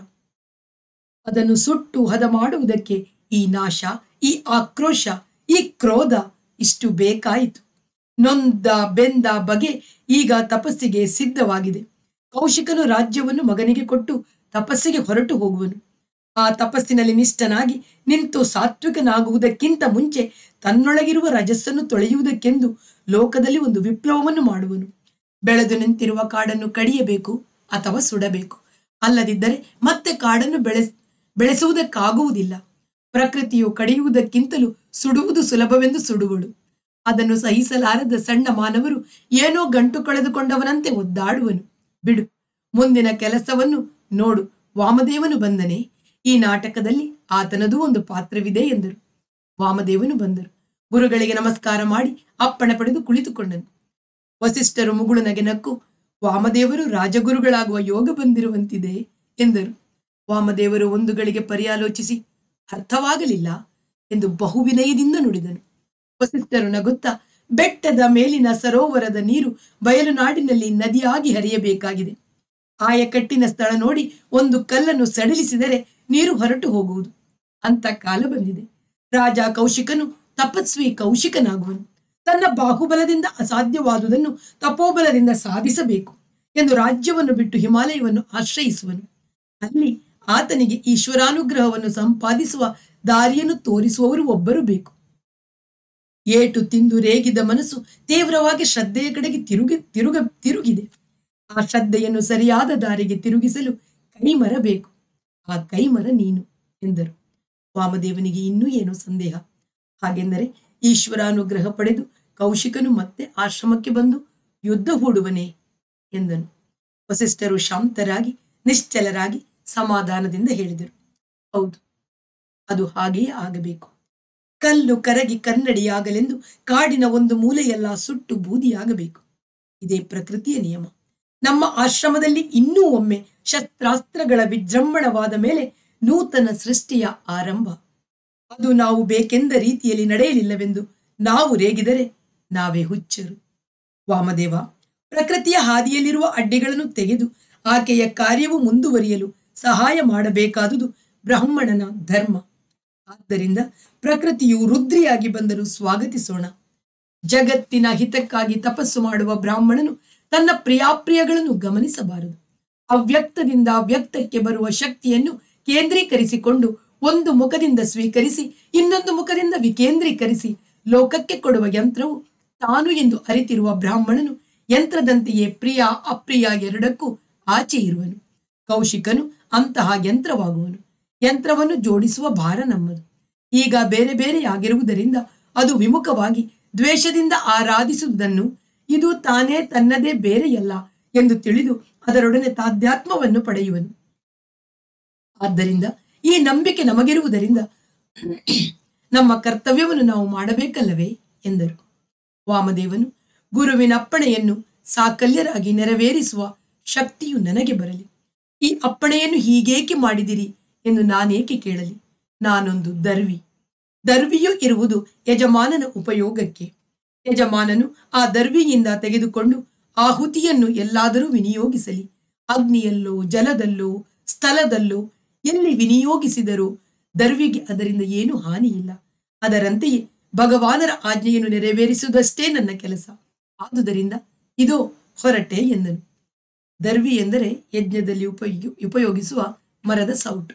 ಅದನ್ನು ಸುಟ್ಟು ಹದ ಮಾಡುವುದಕ್ಕೆ ಈ ನಾಶ ಈ ಆಕ್ರೋಶ ಈ ಕ್ರೋಧ ಇಷ್ಟು ಬೇಕಾಯಿತು ನೊಂದ ಬೆಂದ ಬಗೆ ಈಗ ತಪಸ್ಸಿಗೆ ಸಿದ್ಧವಾಗಿದೆ ಕೌಶಿಕನು ರಾಜ್ಯವನ್ನು ಮಗನಿಗೆ ಕೊಟ್ಟು ತಪಸ್ಸಿಗೆ ಹೊರಟು ಹೋಗುವನು ಆ ತಪಸ್ಸಿನಲ್ಲಿ ನಿಷ್ಠನಾಗಿ ನಿಂತು ಸಾತ್ವಿಕನಾಗುವುದಕ್ಕಿಂತ ಮುಂಚೆ ತನ್ನೊಳಗಿರುವ ರಜಸ್ಸನ್ನು ತೊಳೆಯುವುದಕ್ಕೆಂದು ಲೋಕದಲ್ಲಿ ಒಂದು ವಿಪ್ಲವವನ್ನು ಮಾಡುವನು ಬೆಳೆದು ನಿಂತಿರುವ ಕಾಡನ್ನು ಕಡಿಯಬೇಕು ಅಥವಾ ಸುಡಬೇಕು ಅಲ್ಲದಿದ್ದರೆ ಮತ್ತೆ ಕಾಡನ್ನು ಬೆಳೆಸ್ ಬೆಳೆಸುವುದಕ್ಕಾಗುವುದಿಲ್ಲ ಪ್ರಕೃತಿಯು ಕಡಿಯುವುದಕ್ಕಿಂತಲೂ ಸುಡುವುದು ಸುಲಭವೆಂದು ಸುಡುವಳು ಅದನ್ನು ಸಹಿಸಲಾರದ ಸಣ್ಣ ಮಾನವರು ಏನೋ ಗಂಟು ಕಳೆದುಕೊಂಡವನಂತೆ ಒದ್ದಾಡುವನು ಬಿಡು ಮುಂದಿನ ಕೆಲಸವನ್ನು ನೋಡು ವಾಮದೇವನು ಬಂದನೆ ಈ ನಾಟಕದಲ್ಲಿ ಆತನದೂ ಒಂದು ಪಾತ್ರವಿದೆ ಎಂದರು ವಾಮದೇವನು ಬಂದರು ಗುರುಗಳಿಗೆ ನಮಸ್ಕಾರ ಮಾಡಿ ಅಪ್ಪಣೆ ಪಡೆದು ಕುಳಿತುಕೊಂಡನು ವಸಿಷ್ಠರು ಮುಗುಳು ನಗೆ ನಕ್ಕು ವಾಮದೇವರು ರಾಜಗುರುಗಳಾಗುವ ಯೋಗ ಬಂದಿರುವಂತಿದೆ ಎಂದರು ವಾಮದೇವರು ಒಂದು ಗಳಿಗೆ ಪರ್ಯಾಲೋಚಿಸಿ ಅರ್ಥವಾಗಲಿಲ್ಲ ಎಂದು ಬಹುವಿನಯದಿಂದ ನುಡಿದನು ವಸಿಷ್ಠರು ನಗುತ್ತಾ ಬೆಟ್ಟದ ಮೇಲಿನ ಸರೋವರದ ನೀರು ಬಯಲು ನಾಡಿನಲ್ಲಿ ನದಿಯಾಗಿ ಹರಿಯಬೇಕಾಗಿದೆ ಆಯಕಟ್ಟಿನ ಸ್ಥಳ ನೋಡಿ ಒಂದು ಕಲ್ಲನ್ನು ಸಡಿಲಿಸಿದರೆ ನೀರು ಹೊರಟು ಹೋಗುವುದು ಅಂತ ಕಾಲ ಬಂದಿದೆ ರಾಜ ಕೌಶಿಕನು ತಪಸ್ವಿ ಕೌಶಿಕನಾಗುವನು ತನ್ನ ಬಾಹುಬಲದಿಂದ ಅಸಾಧ್ಯವಾದುದನ್ನು ತಪೋಬಲದಿಂದ ಸಾಧಿಸಬೇಕು ಎಂದು ರಾಜ್ಯವನ್ನು ಬಿಟ್ಟು ಹಿಮಾಲಯವನ್ನು ಆಶ್ರಯಿಸುವನು ಅಲ್ಲಿ ಆತನಿಗೆ ಈಶ್ವರಾನುಗ್ರಹವನ್ನು ಸಂಪಾದಿಸುವ ದಾರಿಯನ್ನು ತೋರಿಸುವವರು ಒಬ್ಬರು ಬೇಕು ಏಟು ತಿಂದು ರೇಗಿದ ಮನಸ್ಸು ತೀವ್ರವಾಗಿ ಶ್ರದ್ಧೆಯ ಕಡೆಗೆ ತಿರುಗಿ ತಿರುಗ ತಿರುಗಿದೆ ಆ ಶ್ರದ್ಧೆಯನ್ನು ಸರಿಯಾದ ದಾರಿಗೆ ತಿರುಗಿಸಲು ಕೈಮರ ಬೇಕು ಆ ಕೈಮರ ನೀನು ಎಂದರು ವಾಮದೇವನಿಗೆ ಇನ್ನೂ ಏನೋ ಸಂದೇಹ ಹಾಗೆಂದರೆ ಈಶ್ವರಾನುಗ್ರಹ ಪಡೆದು ಕೌಶಿಕನು ಮತ್ತೆ ಆಶ್ರಮಕ್ಕೆ ಬಂದು ಯುದ್ಧ ಹೂಡುವನೇ ಎಂದನು ವಸಿಷ್ಠರು ಶಾಂತರಾಗಿ ನಿಶ್ಚಲರಾಗಿ ಸಮಾಧಾನದಿಂದ ಹೇಳಿದರು ಹೌದು ಅದು ಹಾಗೆಯೇ ಆಗಬೇಕು ಕಲ್ಲು ಕರಗಿ ಕನ್ನಡಿಯಾಗಲೆಂದು ಕಾಡಿನ ಒಂದು ಮೂಲೆಯೆಲ್ಲ ಸುಟ್ಟು ಬೂದಿಯಾಗಬೇಕು ಇದೇ ಪ್ರಕೃತಿಯ ನಿಯಮ ನಮ್ಮ ಆಶ್ರಮದಲ್ಲಿ ಇನ್ನೂ ಒಮ್ಮೆ ಶಸ್ತ್ರಾಸ್ತ್ರಗಳ ವಿಜೃಂಭಣವಾದ ಮೇಲೆ ನೂತನ ಸೃಷ್ಟಿಯ ಆರಂಭ ಅದು ನಾವು ಬೇಕೆಂದ ರೀತಿಯಲ್ಲಿ ನಡೆಯಲಿಲ್ಲವೆಂದು ನಾವು ರೇಗಿದರೆ ನಾವೇ ಹುಚ್ಚರು ವಾಮದೇವ ಪ್ರಕೃತಿಯ ಹಾದಿಯಲ್ಲಿರುವ ಅಡ್ಡಿಗಳನ್ನು ತೆಗೆದು ಆಕೆಯ ಕಾರ್ಯವು ಮುಂದುವರಿಯಲು ಸಹಾಯ ಮಾಡಬೇಕಾದುದು ಬ್ರಾಹ್ಮಣನ ಧರ್ಮ ಆದ್ದರಿಂದ ಪ್ರಕೃತಿಯು ರುದ್ರಿಯಾಗಿ ಬಂದರೂ ಸ್ವಾಗತಿಸೋಣ ಜಗತ್ತಿನ ಹಿತಕ್ಕಾಗಿ ತಪಸ್ಸು ಮಾಡುವ ಬ್ರಾಹ್ಮಣನು ತನ್ನ ಪ್ರಿಯಾಪ್ರಿಯಗಳನ್ನು ಗಮನಿಸಬಾರದು ಅವ್ಯಕ್ತದಿಂದ ವ್ಯಕ್ತಕ್ಕೆ ಬರುವ ಶಕ್ತಿಯನ್ನು ಕೇಂದ್ರೀಕರಿಸಿಕೊಂಡು ಒಂದು ಮುಖದಿಂದ ಸ್ವೀಕರಿಸಿ ಇನ್ನೊಂದು ಮುಖದಿಂದ ವಿಕೇಂದ್ರೀಕರಿಸಿ ಲೋಕಕ್ಕೆ ಕೊಡುವ ಯಂತ್ರವು ತಾನು ಎಂದು ಅರಿತಿರುವ ಬ್ರಾಹ್ಮಣನು ಯಂತ್ರದಂತೆಯೇ ಪ್ರಿಯ ಅಪ್ರಿಯ ಎರಡಕ್ಕೂ ಆಚೆ ಇರುವನು ಕೌಶಿಕನು ಅಂತಹ ಯಂತ್ರವಾಗುವನು ಯಂತ್ರವನ್ನು ಜೋಡಿಸುವ ಭಾರ ನಮ್ಮದು ಈಗ ಬೇರೆ ಬೇರೆಯಾಗಿರುವುದರಿಂದ ಅದು ವಿಮುಖವಾಗಿ ದ್ವೇಷದಿಂದ ಆರಾಧಿಸುವುದನ್ನು ಇದು ತಾನೇ ತನ್ನದೇ ಬೇರೆಯಲ್ಲ ಎಂದು ತಿಳಿದು ಅದರೊಡನೆ ತಾಧ್ಯಾತ್ಮವನ್ನು ಪಡೆಯುವನು ಆದ್ದರಿಂದ ಈ ನಂಬಿಕೆ ನಮಗಿರುವುದರಿಂದ ನಮ್ಮ ಕರ್ತವ್ಯವನ್ನು ನಾವು ಮಾಡಬೇಕಲ್ಲವೇ ಎಂದರು ವಾಮದೇವನು ಗುರುವಿನ ಅಪ್ಪಣೆಯನ್ನು ಸಾಕಲ್ಯರಾಗಿ ನೆರವೇರಿಸುವ ಶಕ್ತಿಯು ನನಗೆ ಬರಲಿ ಈ ಅಪ್ಪಣೆಯನ್ನು ಹೀಗೇಕೆ ಮಾಡಿದಿರಿ ಎಂದು ನಾನೇಕೆ ಕೇಳಲಿ ನಾನೊಂದು ದರ್ವಿ ದರ್ವಿಯು ಇರುವುದು ಯಜಮಾನನ ಉಪಯೋಗಕ್ಕೆ ಯಜಮಾನನು ಆ ದರ್ವಿಯಿಂದ ತೆಗೆದುಕೊಂಡು ಆಹುತಿಯನ್ನು ಎಲ್ಲಾದರೂ ವಿನಿಯೋಗಿಸಲಿ ಅಗ್ನಿಯಲ್ಲೋ ಜಲದಲ್ಲೋ ಸ್ಥಳದಲ್ಲೋ ಎಲ್ಲಿ ವಿನಿಯೋಗಿಸಿದರೂ ದರ್ವಿಗೆ ಅದರಿಂದ ಏನೂ ಹಾನಿಯಿಲ್ಲ ಅದರಂತೆಯೇ ಭಗವಾನರ ಆಜ್ಞೆಯನ್ನು ನೆರವೇರಿಸುವುದಷ್ಟೇ ನನ್ನ ಕೆಲಸ ಆದುದರಿಂದ ಇದೋ ಹೊರಟೆ ಎಂದನು ದರ್ವಿ ಎಂದರೆ ಯಜ್ಞದಲ್ಲಿ ಉಪಯೋಗಿ ಉಪಯೋಗಿಸುವ ಮರದ ಸೌಟು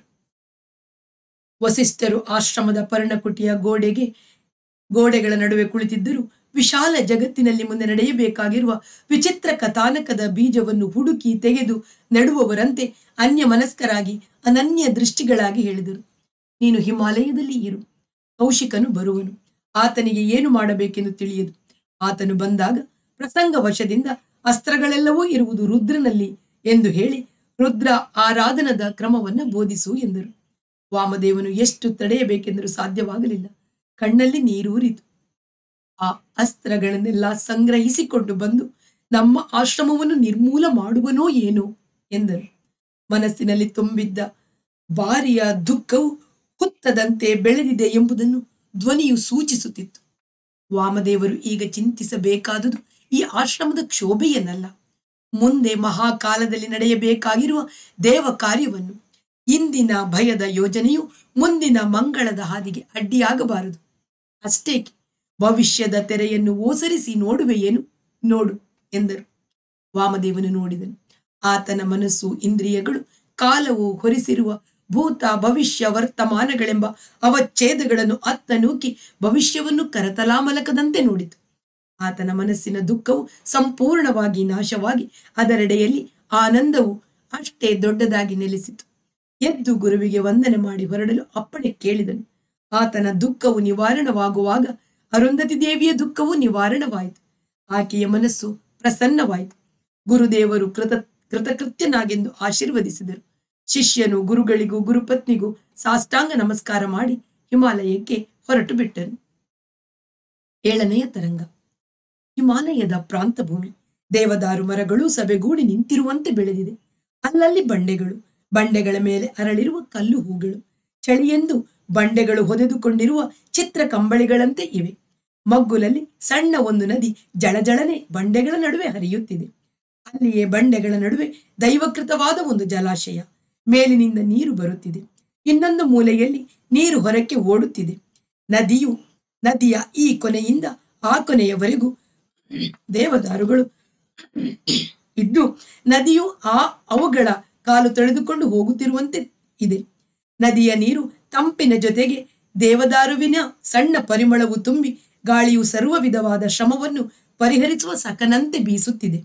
ವಸಿಷ್ಠರು ಆಶ್ರಮದ ಪರ್ಣಕುಟಿಯ ಗೋಡೆಗೆ ಗೋಡೆಗಳ ನಡುವೆ ಕುಳಿತಿದ್ದರು ವಿಶಾಲ ಜಗತ್ತಿನಲ್ಲಿ ಮುಂದೆ ನಡೆಯಬೇಕಾಗಿರುವ ವಿಚಿತ್ರ ಕಥಾನಕದ ಬೀಜವನ್ನು ಹುಡುಕಿ ತೆಗೆದು ನೆಡುವವರಂತೆ ಅನ್ಯ ಮನಸ್ಕರಾಗಿ ಅನನ್ಯ ದೃಷ್ಟಿಗಳಾಗಿ ಹೇಳಿದರು ನೀನು ಹಿಮಾಲಯದಲ್ಲಿ ಇರು ಕೌಶಿಕನು ಬರುವನು ಆತನಿಗೆ ಏನು ಮಾಡಬೇಕೆಂದು ತಿಳಿಯದು ಆತನು ಬಂದಾಗ ಪ್ರಸಂಗ ವಶದಿಂದ ಅಸ್ತ್ರಗಳೆಲ್ಲವೂ ಇರುವುದು ರುದ್ರನಲ್ಲಿ ಎಂದು ಹೇಳಿ ರುದ್ರ ಆರಾಧನದ ಕ್ರಮವನ್ನ ಬೋಧಿಸು ಎಂದರು ವಾಮದೇವನು ಎಷ್ಟು ತಡೆಯಬೇಕೆಂದರೂ ಸಾಧ್ಯವಾಗಲಿಲ್ಲ ಕಣ್ಣಲ್ಲಿ ನೀರೂರಿತು ಆ ಅಸ್ತ್ರಗಳನ್ನೆಲ್ಲ ಸಂಗ್ರಹಿಸಿಕೊಂಡು ಬಂದು ನಮ್ಮ ಆಶ್ರಮವನ್ನು ನಿರ್ಮೂಲ ಮಾಡುವನೋ ಏನೋ ಎಂದರು ಮನಸ್ಸಿನಲ್ಲಿ ತುಂಬಿದ್ದ ಬಾರಿಯ ದುಃಖವು ಹುತ್ತದಂತೆ ಬೆಳೆದಿದೆ ಎಂಬುದನ್ನು ಧ್ವನಿಯು ಸೂಚಿಸುತ್ತಿತ್ತು ವಾಮದೇವರು ಈಗ ಚಿಂತಿಸಬೇಕಾದುದು ಈ ಆಶ್ರಮದ ಕ್ಷೋಭೆಯನ್ನಲ್ಲ ಮುಂದೆ ಮಹಾಕಾಲದಲ್ಲಿ ನಡೆಯಬೇಕಾಗಿರುವ ದೇವ ಕಾರ್ಯವನ್ನು ಇಂದಿನ ಭಯದ ಯೋಜನೆಯು ಮುಂದಿನ ಮಂಗಳದ ಹಾದಿಗೆ ಅಡ್ಡಿಯಾಗಬಾರದು ಅಷ್ಟೇಕೆ ಭವಿಷ್ಯದ ತೆರೆಯನ್ನು ಓಸರಿಸಿ ನೋಡುವೆಯೇನು ನೋಡು ಎಂದರು ವಾಮದೇವನು ನೋಡಿದನು ಆತನ ಮನಸ್ಸು ಇಂದ್ರಿಯಗಳು ಕಾಲವು ಹೊರಿಸಿರುವ ಭೂತ ಭವಿಷ್ಯ ವರ್ತಮಾನಗಳೆಂಬ ಅವಚ್ಛೇದಗಳನ್ನು ಅತ್ತ ನೂಕಿ ಭವಿಷ್ಯವನ್ನು ಕರತಲಾಮಲಕದಂತೆ ನೋಡಿತು ಆತನ ಮನಸ್ಸಿನ ದುಃಖವು ಸಂಪೂರ್ಣವಾಗಿ ನಾಶವಾಗಿ ಅದರೆಡೆಯಲ್ಲಿ ಆನಂದವು ಅಷ್ಟೇ ದೊಡ್ಡದಾಗಿ ನೆಲೆಸಿತು ಎದ್ದು ಗುರುವಿಗೆ ವಂದನೆ ಮಾಡಿ ಹೊರಡಲು ಅಪ್ಪಣೆ ಕೇಳಿದನು ಆತನ ದುಃಖವು ನಿವಾರಣವಾಗುವಾಗ ಅರುಂಧತಿ ದೇವಿಯ ದುಃಖವು ನಿವಾರಣವಾಯಿತು ಆಕೆಯ ಮನಸ್ಸು ಪ್ರಸನ್ನವಾಯಿತು ಗುರುದೇವರು ಕೃತ ಕೃತಕೃತ್ಯನಾಗೆಂದು ಆಶೀರ್ವದಿಸಿದರು ಶಿಷ್ಯನು ಗುರುಗಳಿಗೂ ಗುರುಪತ್ನಿಗೂ ಸಾಷ್ಟಾಂಗ ನಮಸ್ಕಾರ ಮಾಡಿ ಹಿಮಾಲಯಕ್ಕೆ ಹೊರಟು ಬಿಟ್ಟನು ಏಳನೆಯ ತರಂಗ ಹಿಮಾಲಯದ ಪ್ರಾಂತ ಭೂಮಿ ದೇವದಾರು ಮರಗಳು ಸಭೆಗೂಡಿ ನಿಂತಿರುವಂತೆ ಬೆಳೆದಿದೆ ಅಲ್ಲಲ್ಲಿ ಬಂಡೆಗಳು ಬಂಡೆಗಳ ಮೇಲೆ ಅರಳಿರುವ ಕಲ್ಲು ಹೂಗಳು ಚಳಿಯೆಂದು ಬಂಡೆಗಳು ಹೊದೆದುಕೊಂಡಿರುವ ಚಿತ್ರ ಕಂಬಳಿಗಳಂತೆ ಇವೆ ಮಗ್ಗುಲಲ್ಲಿ ಸಣ್ಣ ಒಂದು ನದಿ ಜಳಜಳನೆ ಬಂಡೆಗಳ ನಡುವೆ ಹರಿಯುತ್ತಿದೆ ಅಲ್ಲಿಯೇ ಬಂಡೆಗಳ ನಡುವೆ ದೈವಕೃತವಾದ ಒಂದು ಜಲಾಶಯ ಮೇಲಿನಿಂದ ನೀರು ಬರುತ್ತಿದೆ ಇನ್ನೊಂದು ಮೂಲೆಯಲ್ಲಿ ನೀರು ಹೊರಕ್ಕೆ ಓಡುತ್ತಿದೆ ನದಿಯು ನದಿಯ ಈ ಕೊನೆಯಿಂದ ಆ ಕೊನೆಯವರೆಗೂ ದೇವದಾರುಗಳು ಇದ್ದು ನದಿಯು ಆ ಅವುಗಳ ಕಾಲು ತೊಳೆದುಕೊಂಡು ಹೋಗುತ್ತಿರುವಂತೆ ಇದೆ ನದಿಯ ನೀರು ತಂಪಿನ ಜೊತೆಗೆ ದೇವದಾರುವಿನ ಸಣ್ಣ ಪರಿಮಳವು ತುಂಬಿ ಗಾಳಿಯು ಸರ್ವ ವಿಧವಾದ ಶ್ರಮವನ್ನು ಪರಿಹರಿಸುವ ಸಕನಂತೆ ಬೀಸುತ್ತಿದೆ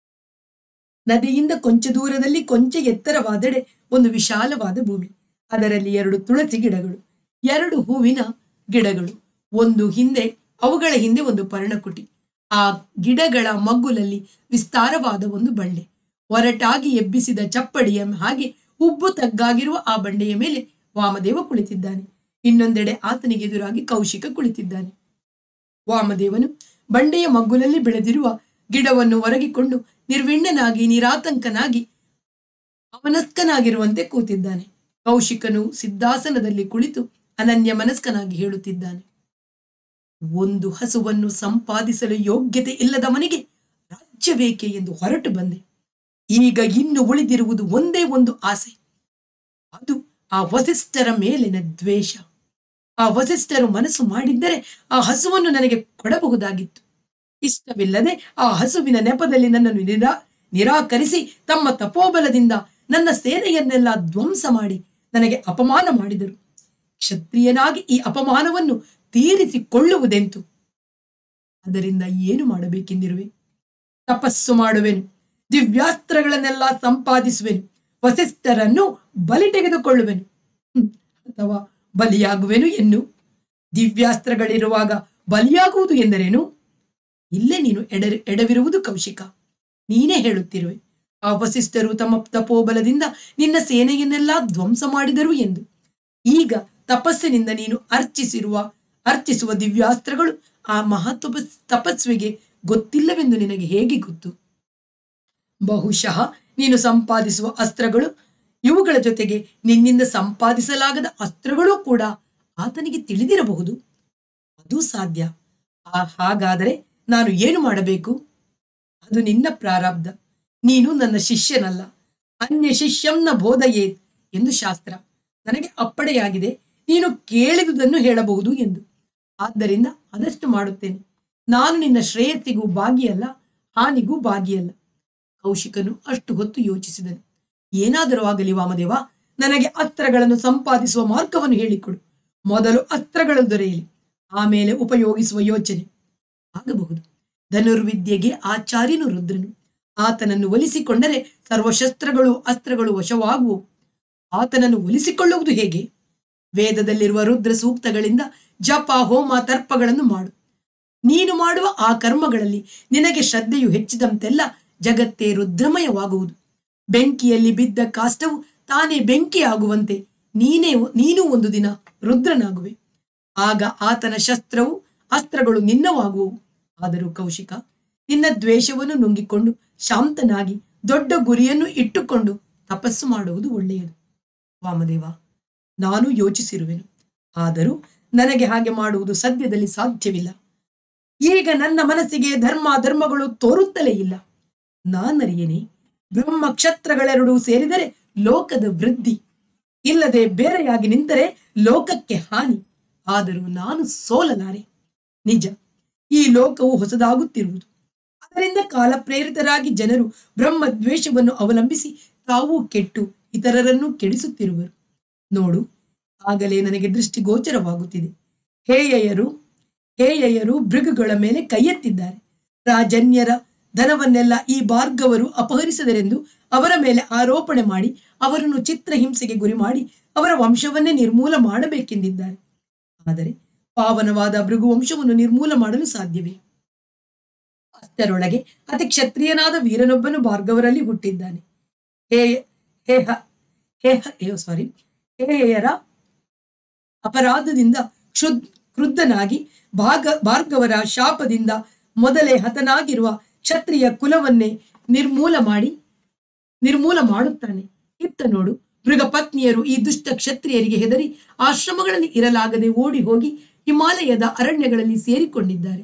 ನದಿಯಿಂದ ಕೊಂಚ ದೂರದಲ್ಲಿ ಕೊಂಚ ಎತ್ತರವಾದೆಡೆ ಒಂದು ವಿಶಾಲವಾದ ಭೂಮಿ ಅದರಲ್ಲಿ ಎರಡು ತುಳಸಿ ಗಿಡಗಳು ಎರಡು ಹೂವಿನ ಗಿಡಗಳು ಒಂದು ಹಿಂದೆ ಅವುಗಳ ಹಿಂದೆ ಒಂದು ಪರ್ಣಕುಟಿ ಆ ಗಿಡಗಳ ಮಗ್ಗುಲಲ್ಲಿ ವಿಸ್ತಾರವಾದ ಒಂದು ಬಂಡೆ ಒರಟಾಗಿ ಎಬ್ಬಿಸಿದ ಚಪ್ಪಡಿಯ ಹಾಗೆ ಉಬ್ಬು ತಗ್ಗಾಗಿರುವ ಆ ಬಂಡೆಯ ಮೇಲೆ ವಾಮದೇವ ಕುಳಿತಿದ್ದಾನೆ ಇನ್ನೊಂದೆಡೆ ಆತನಿಗೆ ಎದುರಾಗಿ ಕೌಶಿಕ ಕುಳಿತಿದ್ದಾನೆ ವಾಮದೇವನು ಬಂಡೆಯ ಮಗ್ಗುಲಲ್ಲಿ ಬೆಳೆದಿರುವ ಗಿಡವನ್ನು ಒರಗಿಕೊಂಡು ನಿರ್ವಿಣ್ಣನಾಗಿ ನಿರಾತಂಕನಾಗಿ ಅಮನಸ್ಕನಾಗಿರುವಂತೆ ಕೂತಿದ್ದಾನೆ ಕೌಶಿಕನು ಸಿದ್ಧಾಸನದಲ್ಲಿ ಕುಳಿತು ಅನನ್ಯ ಮನಸ್ಕನಾಗಿ ಹೇಳುತ್ತಿದ್ದಾನೆ ಒಂದು ಹಸುವನ್ನು ಸಂಪಾದಿಸಲು ಯೋಗ್ಯತೆ ಇಲ್ಲದವನಿಗೆ ರಾಜ್ಯ ಬೇಕೆ ಎಂದು ಹೊರಟು ಬಂದೆ ಈಗ ಇನ್ನು ಉಳಿದಿರುವುದು ಒಂದೇ ಒಂದು ಆಸೆ ಅದು ಆ ವಸಿಷ್ಠರ ಮೇಲಿನ ದ್ವೇಷ ಆ ವಸಿಷ್ಠರು ಮನಸ್ಸು ಮಾಡಿದ್ದರೆ ಆ ಹಸುವನ್ನು ನನಗೆ ಕೊಡಬಹುದಾಗಿತ್ತು ಇಷ್ಟವಿಲ್ಲದೆ ಆ ಹಸುವಿನ ನೆಪದಲ್ಲಿ ನನ್ನನ್ನು ನಿರಾ ನಿರಾಕರಿಸಿ ತಮ್ಮ ತಪೋಬಲದಿಂದ ನನ್ನ ಸೇನೆಯನ್ನೆಲ್ಲ ಧ್ವಂಸ ಮಾಡಿ ನನಗೆ ಅಪಮಾನ ಮಾಡಿದರು ಕ್ಷತ್ರಿಯನಾಗಿ ಈ ಅಪಮಾನವನ್ನು ತೀರಿಸಿಕೊಳ್ಳುವುದೆಂತು ಅದರಿಂದ ಏನು ಮಾಡಬೇಕೆಂದಿರುವೆ ತಪಸ್ಸು ಮಾಡುವೆನು ದಿವ್ಯಾಸ್ತ್ರಗಳನ್ನೆಲ್ಲ ಸಂಪಾದಿಸುವೆನು ವಸಿಷ್ಠರನ್ನು ಬಲಿ ತೆಗೆದುಕೊಳ್ಳುವೆನು ಹ್ಮ್. ಅಥವಾ ಬಲಿಯಾಗುವೆನು ಎನ್ನು ದಿವ್ಯಾಸ್ತ್ರಗಳಿರುವಾಗ ಬಲಿಯಾಗುವುದು ಎಂದರೇನು ಇಲ್ಲೇ ನೀನು ಎಡ ಎಡವಿರುವುದು ಕೌಶಿಕ ನೀನೇ ಹೇಳುತ್ತಿರುವೆ ಆ ವಸಿಷ್ಠರು ತಮ್ಮ ತಪೋಬಲದಿಂದ ನಿನ್ನ ಸೇನೆಯನ್ನೆಲ್ಲ ಧ್ವಂಸ ಮಾಡಿದರು ಎಂದು ಈಗ ತಪಸ್ಸಿನಿಂದ ನೀನು ಅರ್ಚಿಸಿರುವ ಅರ್ಚಿಸುವ ದಿವ್ಯಾಸ್ತ್ರಗಳು ಆ ಮಹತ್ವ ತಪಸ್ವಿಗೆ ಗೊತ್ತಿಲ್ಲವೆಂದು ನಿನಗೆ ಹೇಗೆ ಗೊತ್ತು ಬಹುಶಃ ನೀನು ಸಂಪಾದಿಸುವ ಅಸ್ತ್ರಗಳು ಇವುಗಳ ಜೊತೆಗೆ ನಿನ್ನಿಂದ ಸಂಪಾದಿಸಲಾಗದ ಅಸ್ತ್ರಗಳೂ ಕೂಡ ಆತನಿಗೆ ತಿಳಿದಿರಬಹುದು ಅದು ಸಾಧ್ಯ ಆ ಹಾಗಾದರೆ ನಾನು ಏನು ಮಾಡಬೇಕು ಅದು ನಿನ್ನ ಪ್ರಾರಬ್ಧ ನೀನು ನನ್ನ ಶಿಷ್ಯನಲ್ಲ ಅನ್ಯ ಶಿಷ್ಯಂನ ಬೋಧಯೇತ್ ಎಂದು ಶಾಸ್ತ್ರ ನನಗೆ ಅಪ್ಪಣೆಯಾಗಿದೆ ನೀನು ಕೇಳಿದುದನ್ನು ಹೇಳಬಹುದು ಎಂದು ಆದ್ದರಿಂದ ಅದಷ್ಟು ಮಾಡುತ್ತೇನೆ ನಾನು ನಿನ್ನ ಶ್ರೇಯಸ್ಸಿಗೂ ಭಾಗಿಯಲ್ಲ ಹಾನಿಗೂ ಭಾಗಿಯಲ್ಲ ಕೌಶಿಕನು ಅಷ್ಟು ಹೊತ್ತು ಯೋಚಿಸಿದನು ಏನಾದರೂ ಆಗಲಿ ವಾಮದೇವ ನನಗೆ ಅಸ್ತ್ರಗಳನ್ನು ಸಂಪಾದಿಸುವ ಮಾರ್ಗವನ್ನು ಹೇಳಿಕೊಡು ಮೊದಲು ಅಸ್ತ್ರಗಳು ದೊರೆಯಲಿ ಆಮೇಲೆ ಉಪಯೋಗಿಸುವ ಯೋಚನೆ ಆಗಬಹುದು ಧನುರ್ವಿದ್ಯೆಗೆ ಆಚಾರ್ಯನು ರುದ್ರನು ಆತನನ್ನು ಒಲಿಸಿಕೊಂಡರೆ ಸರ್ವಶಸ್ತ್ರಗಳು ಅಸ್ತ್ರಗಳು ವಶವಾಗುವು ಆತನನ್ನು ಒಲಿಸಿಕೊಳ್ಳುವುದು ಹೇಗೆ ವೇದದಲ್ಲಿರುವ ರುದ್ರ ಸೂಕ್ತಗಳಿಂದ ಜಪ ಹೋಮ ತರ್ಪಗಳನ್ನು ಮಾಡು ನೀನು ಮಾಡುವ ಆ ಕರ್ಮಗಳಲ್ಲಿ ನಿನಗೆ ಶ್ರದ್ಧೆಯು ಹೆಚ್ಚಿದಂತೆಲ್ಲ ಜಗತ್ತೇ ರುದ್ರಮಯವಾಗುವುದು ಬೆಂಕಿಯಲ್ಲಿ ಬಿದ್ದ ಕಾಷ್ಟವು ತಾನೇ ಬೆಂಕಿ ಆಗುವಂತೆ ನೀನೇ ನೀನು ಒಂದು ದಿನ ರುದ್ರನಾಗುವೆ ಆಗ ಆತನ ಶಸ್ತ್ರವು ಅಸ್ತ್ರಗಳು ನಿನ್ನವಾಗುವವು ಆದರೂ ಕೌಶಿಕ ನಿನ್ನ ದ್ವೇಷವನ್ನು ನುಂಗಿಕೊಂಡು ಶಾಂತನಾಗಿ ದೊಡ್ಡ ಗುರಿಯನ್ನು ಇಟ್ಟುಕೊಂಡು ತಪಸ್ಸು ಮಾಡುವುದು ಒಳ್ಳೆಯದು ವಾಮದೇವ ನಾನು ಯೋಚಿಸಿರುವೆನು ಆದರೂ ನನಗೆ ಹಾಗೆ ಮಾಡುವುದು ಸದ್ಯದಲ್ಲಿ ಸಾಧ್ಯವಿಲ್ಲ ಈಗ ನನ್ನ ಮನಸ್ಸಿಗೆ ಧರ್ಮ ಧರ್ಮಗಳು ತೋರುತ್ತಲೇ ಇಲ್ಲ ನಾನರಿಯೇನೆ ಬ್ರಹ್ಮ ಕ್ಷತ್ರಗಳೆರಡೂ ಸೇರಿದರೆ ಲೋಕದ ವೃದ್ಧಿ ಇಲ್ಲದೆ ಬೇರೆಯಾಗಿ ನಿಂತರೆ ಲೋಕಕ್ಕೆ ಹಾನಿ ಆದರೂ ನಾನು ಸೋಲಲಾರೆ ನಿಜ ಈ ಲೋಕವು ಹೊಸದಾಗುತ್ತಿರುವುದು ಅದರಿಂದ ಕಾಲಪ್ರೇರಿತರಾಗಿ ಜನರು ಬ್ರಹ್ಮ ದ್ವೇಷವನ್ನು ಅವಲಂಬಿಸಿ ತಾವು ಕೆಟ್ಟು ಇತರರನ್ನು ಕೆಡಿಸುತ್ತಿರುವರು ನೋಡು ಆಗಲೇ ನನಗೆ ದೃಷ್ಟಿಗೋಚರವಾಗುತ್ತಿದೆ ಹೇಯರು ಹೇಯರು ಭೃಗುಗಳ ಮೇಲೆ ಕೈಯೆತ್ತಿದ್ದಾರೆ ರಾಜನ್ಯರ ಧನವನ್ನೆಲ್ಲ ಈ ಭಾರ್ಗವರು ಅಪಹರಿಸಿದರೆಂದು ಅವರ ಮೇಲೆ ಆರೋಪಣೆ ಮಾಡಿ ಅವರನ್ನು ಚಿತ್ರಹಿಂಸೆಗೆ ಗುರಿ ಮಾಡಿ ಅವರ ವಂಶವನ್ನೇ ನಿರ್ಮೂಲ ಮಾಡಬೇಕೆಂದಿದ್ದಾರೆ ಆದರೆ ಪಾವನವಾದ ಭೃಗು ವಂಶವನ್ನು ನಿರ್ಮೂಲ ಮಾಡಲು ಸಾಧ್ಯವೇ ಅಷ್ಟರೊಳಗೆ ಅತಿ ಕ್ಷತ್ರಿಯನಾದ ವೀರನೊಬ್ಬನು ಭಾರ್ಗವರಲ್ಲಿ ಹುಟ್ಟಿದ್ದಾನೆ ಹೇ ಹೇಹ ಹೇಹ ಸಾರಿ ಹೇಯರ ಅಪರಾಧದಿಂದ ಕ್ಷುದ್ ಕ್ರುದ್ಧನಾಗಿ ಭಾಗ ಭಾರ್ಗವರ ಶಾಪದಿಂದ ಮೊದಲೇ ಹತನಾಗಿರುವ ಕ್ಷತ್ರಿಯ ಕುಲವನ್ನೇ ನಿರ್ಮೂಲ ಮಾಡಿ ನಿರ್ಮೂಲ ಮಾಡುತ್ತಾನೆ ಇತ್ತ ನೋಡು ಮೃಗ ಪತ್ನಿಯರು ಈ ದುಷ್ಟ ಕ್ಷತ್ರಿಯರಿಗೆ ಹೆದರಿ ಆಶ್ರಮಗಳಲ್ಲಿ ಇರಲಾಗದೆ ಓಡಿ ಹೋಗಿ ಹಿಮಾಲಯದ ಅರಣ್ಯಗಳಲ್ಲಿ ಸೇರಿಕೊಂಡಿದ್ದಾರೆ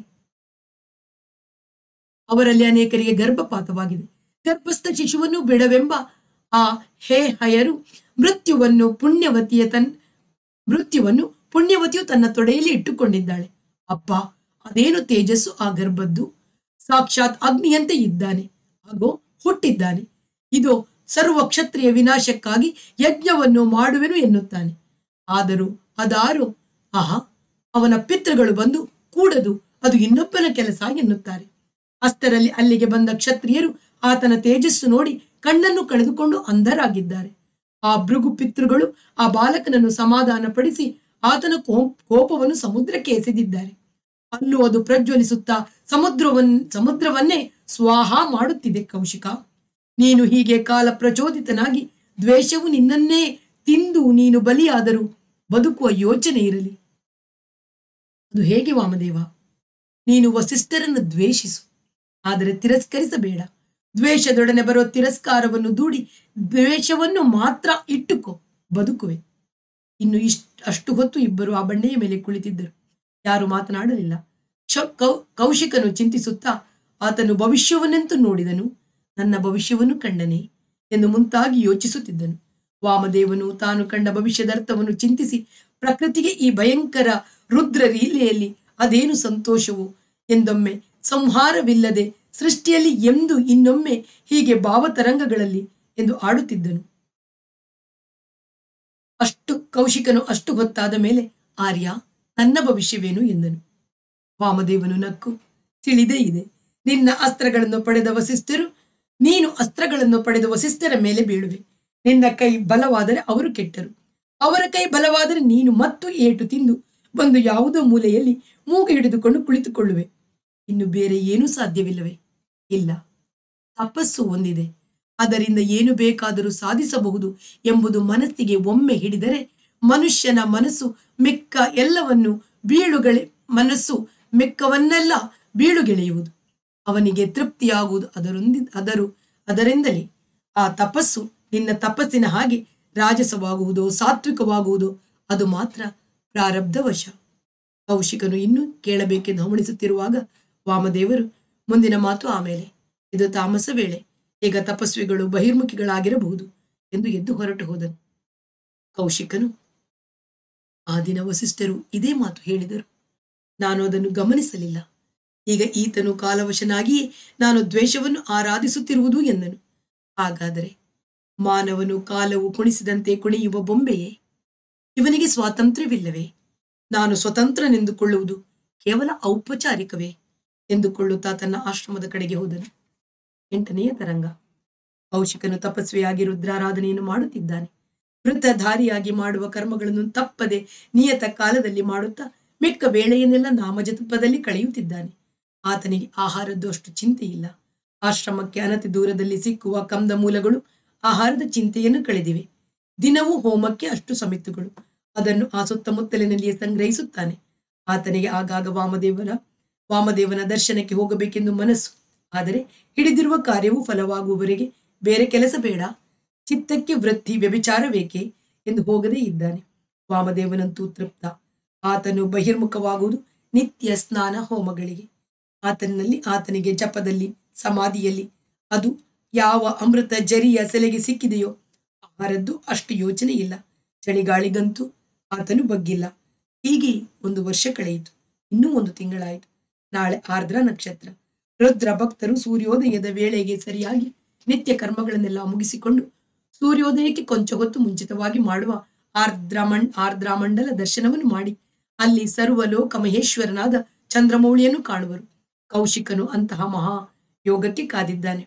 ಅವರಲ್ಲಿ ಅನೇಕರಿಗೆ ಗರ್ಭಪಾತವಾಗಿದೆ ಗರ್ಭಸ್ಥ ಶಿಶುವನ್ನು ಬಿಡವೆಂಬ ಆ ಹೇ ಹಯರು ಮೃತ್ಯುವನ್ನು ಪುಣ್ಯವತಿಯ ತನ್ ಮೃತ್ಯುವನ್ನು ಪುಣ್ಯವತಿಯು ತನ್ನ ತೊಡೆಯಲ್ಲಿ ಇಟ್ಟುಕೊಂಡಿದ್ದಾಳೆ ಅಪ್ಪ ಅದೇನು ತೇಜಸ್ಸು ಆ ಗರ್ಭದ್ದು ಸಾಕ್ಷಾತ್ ಅಗ್ನಿಯಂತೆ ಇದ್ದಾನೆ ಹಾಗೋ ಹುಟ್ಟಿದ್ದಾನೆ ಇದು ಸರ್ವ ಕ್ಷತ್ರಿಯ ವಿನಾಶಕ್ಕಾಗಿ ಯಜ್ಞವನ್ನು ಮಾಡುವೆನು ಎನ್ನುತ್ತಾನೆ ಆದರೂ ಅದಾರು ಆಹಾ ಅವನ ಪಿತೃಗಳು ಬಂದು ಕೂಡದು ಅದು ಇನ್ನೊಬ್ಬನ ಕೆಲಸ ಎನ್ನುತ್ತಾರೆ ಅಷ್ಟರಲ್ಲಿ ಅಲ್ಲಿಗೆ ಬಂದ ಕ್ಷತ್ರಿಯರು ಆತನ ತೇಜಸ್ಸು ನೋಡಿ ಕಣ್ಣನ್ನು ಕಳೆದುಕೊಂಡು ಅಂಧರಾಗಿದ್ದಾರೆ ಆ ಭೃಗು ಪಿತೃಗಳು ಆ ಬಾಲಕನನ್ನು ಸಮಾಧಾನಪಡಿಸಿ ಆತನ ಕೋ- ಕೋಪವನ್ನು ಸಮುದ್ರಕ್ಕೆ ಎಸೆದಿದ್ದಾರೆ ಅಲ್ಲೂ ಅದು ಪ್ರಜ್ವಲಿಸುತ್ತಾ ಸಮುದ್ರವನ್ ಸಮುದ್ರವನ್ನೇ ಸ್ವಾಹ ಮಾಡುತ್ತಿದೆ ಕೌಶಿಕ ನೀನು ಹೀಗೆ ಕಾಲ ಪ್ರಚೋದಿತನಾಗಿ ದ್ವೇಷವು ನಿನ್ನನ್ನೇ ತಿಂದು ನೀನು ಬಲಿಯಾದರೂ ಬದುಕುವ ಯೋಚನೆ ಇರಲಿ ಅದು ಹೇಗೆ ವಾಮದೇವ ನೀನು ವಸಿಷ್ಠರನ್ನು ದ್ವೇಷಿಸು ಆದರೆ ತಿರಸ್ಕರಿಸಬೇಡ ದ್ವೇಷದೊಡನೆ ಬರುವ ತಿರಸ್ಕಾರವನ್ನು ದೂಡಿ ದ್ವೇಷವನ್ನು ಮಾತ್ರ ಇಟ್ಟುಕೋ ಬದುಕುವೆ ಇನ್ನು ಇಷ್ಟ ಅಷ್ಟು ಹೊತ್ತು ಇಬ್ಬರು ಆ ಬಂಡೆಯ ಮೇಲೆ ಕುಳಿತಿದ್ದರು ಯಾರು ಮಾತನಾಡಲಿಲ್ಲ ಕ್ಷ- ಕೌ- ಕೌಶಿಕನು ಚಿಂತಿಸುತ್ತಾ ಆತನು ಭವಿಷ್ಯವನ್ನೆಂತೂ ನೋಡಿದನು ನನ್ನ ಭವಿಷ್ಯವನ್ನು ಕಂಡನೆ ಎಂದು ಮುಂತಾಗಿ ಯೋಚಿಸುತ್ತಿದ್ದನು ವಾಮದೇವನು ತಾನು ಕಂಡ ಭವಿಷ್ಯದ ಅರ್ಥವನ್ನು ಚಿಂತಿಸಿ ಪ್ರಕೃತಿಗೆ ಈ ಭಯಂಕರ ರುದ್ರ ಲೀಲೆಯಲ್ಲಿ ಅದೇನು ಸಂತೋಷವು ಎಂದೊಮ್ಮೆ ಸಂಹಾರವಿಲ್ಲದೆ ಸೃಷ್ಟಿಯಲ್ಲಿ ಎಂದು ಇನ್ನೊಮ್ಮೆ ಹೀಗೆ ಭಾವತರಂಗಗಳಲ್ಲಿ ಎಂದು ಆಡುತ್ತಿದ್ದನು ಅಷ್ಟು ಕೌಶಿಕನು ಅಷ್ಟು ಹೊತ್ತಾದ ಮೇಲೆ ಆರ್ಯ ನನ್ನ ಭವಿಷ್ಯವೇನು ಎಂದನು ವಾಮದೇವನು ನಕ್ಕು ತಿಳಿದೇ ಇದೆ ನಿನ್ನ ಅಸ್ತ್ರಗಳನ್ನು ಪಡೆದ ವಸಿಷ್ಠರು ನೀನು ಅಸ್ತ್ರಗಳನ್ನು ಪಡೆದ ವಸಿಷ್ಠರ ಮೇಲೆ ಬೀಳುವೆ ನಿನ್ನ ಕೈ ಬಲವಾದರೆ ಅವರು ಕೆಟ್ಟರು ಅವರ ಕೈ ಬಲವಾದರೆ ನೀನು ಮತ್ತು ಏಟು ತಿಂದು ಬಂದು ಯಾವುದೋ ಮೂಲೆಯಲ್ಲಿ ಮೂಗು ಹಿಡಿದುಕೊಂಡು ಕುಳಿತುಕೊಳ್ಳುವೆ ಇನ್ನು ಬೇರೆ ಏನೂ ಸಾಧ್ಯವಿಲ್ಲವೇ ಇಲ್ಲ ತಪಸ್ಸು ಒಂದಿದೆ ಅದರಿಂದ ಏನು ಬೇಕಾದರೂ ಸಾಧಿಸಬಹುದು ಎಂಬುದು ಮನಸ್ಸಿಗೆ ಒಮ್ಮೆ ಹಿಡಿದರೆ ಮನುಷ್ಯನ ಮನಸ್ಸು ಮಿಕ್ಕ ಎಲ್ಲವನ್ನು ಬೀಳುಗಳೆ ಮನಸ್ಸು ಮಿಕ್ಕವನ್ನೆಲ್ಲ ಬೀಳುಗೆಳೆಯುವುದು ಅವನಿಗೆ ತೃಪ್ತಿಯಾಗುವುದು ಅದರೊಂದಿ ಅದರು ಅದರಿಂದಲೇ ಆ ತಪಸ್ಸು ನಿನ್ನ ತಪಸ್ಸಿನ ಹಾಗೆ ರಾಜಸವಾಗುವುದೋ ಸಾತ್ವಿಕವಾಗುವುದೋ ಅದು ಮಾತ್ರ ಪ್ರಾರಬ್ಧವಶ ಕೌಶಿಕನು ಇನ್ನೂ ಕೇಳಬೇಕೆಂದು ಹವಣಿಸುತ್ತಿರುವಾಗ ವಾಮದೇವರು ಮುಂದಿನ ಮಾತು ಆಮೇಲೆ ಇದು ತಾಮಸ ವೇಳೆ ಈಗ ತಪಸ್ವಿಗಳು ಬಹಿರ್ಮುಖಿಗಳಾಗಿರಬಹುದು ಎಂದು ಎದ್ದು ಹೊರಟು ಹೋದನು ಕೌಶಿಕನು ಆ ದಿನ ವಸಿಷ್ಠರು ಇದೇ ಮಾತು ಹೇಳಿದರು ನಾನು ಅದನ್ನು ಗಮನಿಸಲಿಲ್ಲ ಈಗ ಈತನು ಕಾಲವಶನಾಗಿಯೇ ನಾನು ದ್ವೇಷವನ್ನು ಆರಾಧಿಸುತ್ತಿರುವುದು ಎಂದನು ಹಾಗಾದರೆ ಮಾನವನು ಕಾಲವು ಕುಣಿಸಿದಂತೆ ಕುಣಿಯುವ ಬೊಂಬೆಯೇ ಇವನಿಗೆ ಸ್ವಾತಂತ್ರ್ಯವಿಲ್ಲವೇ ನಾನು ಸ್ವತಂತ್ರನೆಂದುಕೊಳ್ಳುವುದು ಕೇವಲ ಔಪಚಾರಿಕವೇ ಎಂದುಕೊಳ್ಳುತ್ತಾ ತನ್ನ ಆಶ್ರಮದ ಕಡೆಗೆ ಹೋದನು ಎಂಟನೆಯ ತರಂಗ ಕೌಶಿಕನು ತಪಸ್ವಿಯಾಗಿ ರುದ್ರಾರಾಧನೆಯನ್ನು ಮಾಡುತ್ತಿದ್ದಾನೆ ವೃತ್ತಧಾರಿಯಾಗಿ ಮಾಡುವ ಕರ್ಮಗಳನ್ನು ತಪ್ಪದೆ ನಿಯತ ಕಾಲದಲ್ಲಿ ಮಾಡುತ್ತಾ ಮಿಕ್ಕ ವೇಳೆಯನ್ನೆಲ್ಲ ನಾಮಜಪದಲ್ಲಿ ಕಳೆಯುತ್ತಿದ್ದಾನೆ ಆತನಿಗೆ ಆಹಾರದ್ದು ಅಷ್ಟು ಚಿಂತೆ ಇಲ್ಲ ಆಶ್ರಮಕ್ಕೆ ಅನತಿ ದೂರದಲ್ಲಿ ಸಿಕ್ಕುವ ಕಂದ ಮೂಲಗಳು ಆಹಾರದ ಚಿಂತೆಯನ್ನು ಕಳೆದಿವೆ ದಿನವೂ ಹೋಮಕ್ಕೆ ಅಷ್ಟು ಸಮಿತಿಗಳು ಅದನ್ನು ಆ ಸುತ್ತಮುತ್ತಲಿನಲ್ಲಿಯೇ ಸಂಗ್ರಹಿಸುತ್ತಾನೆ ಆತನಿಗೆ ಆಗಾಗ ವಾಮದೇವರ ವಾಮದೇವನ ದರ್ಶನಕ್ಕೆ ಹೋಗಬೇಕೆಂದು ಮನಸ್ಸು ಆದರೆ ಹಿಡಿದಿರುವ ಕಾರ್ಯವು ಫಲವಾಗುವವರೆಗೆ ಬೇರೆ ಕೆಲಸ ಬೇಡ ಚಿತ್ತಕ್ಕೆ ವೃತ್ತಿ ವ್ಯಭಿಚಾರವೇಕೆ ಎಂದು ಹೋಗದೇ ಇದ್ದಾನೆ ವಾಮದೇವನಂತೂ ತೃಪ್ತ ಆತನು ಬಹಿರ್ಮುಖವಾಗುವುದು ನಿತ್ಯ ಸ್ನಾನ ಹೋಮಗಳಿಗೆ ಆತನಲ್ಲಿ ಆತನಿಗೆ ಜಪದಲ್ಲಿ ಸಮಾಧಿಯಲ್ಲಿ ಅದು ಯಾವ ಅಮೃತ ಜರಿಯ ಸೆಲೆಗೆ ಸಿಕ್ಕಿದೆಯೋ ಆಹಾರದ್ದು ಅಷ್ಟು ಯೋಚನೆ ಇಲ್ಲ ಚಳಿಗಾಳಿಗಂತೂ ಆತನು ಬಗ್ಗಿಲ್ಲ ಹೀಗೆ ಒಂದು ವರ್ಷ ಕಳೆಯಿತು ಇನ್ನೂ ಒಂದು ತಿಂಗಳಾಯಿತು ನಾಳೆ ಆರ್ದ್ರ ನಕ್ಷತ್ರ ರುದ್ರ ಭಕ್ತರು ಸೂರ್ಯೋದಯದ ವೇಳೆಗೆ ಸರಿಯಾಗಿ ನಿತ್ಯ ಕರ್ಮಗಳನ್ನೆಲ್ಲ ಮುಗಿಸಿಕೊಂಡು ಸೂರ್ಯೋದಯಕ್ಕೆ ಕೊಂಚ ಹೊತ್ತು ಮುಂಚಿತವಾಗಿ ಮಾಡುವ ಆರ್ದ್ರ ಮಣ್ ಆರ್ದ್ರ ಮಂಡಲ ದರ್ಶನವನ್ನು ಮಾಡಿ ಅಲ್ಲಿ ಸರ್ವಲೋಕ ಮಹೇಶ್ವರನಾದ ಚಂದ್ರಮೌಳಿಯನ್ನು ಕಾಣುವರು ಕೌಶಿಕನು ಅಂತಹ ಮಹಾ ಯೋಗಕ್ಕೆ ಕಾದಿದ್ದಾನೆ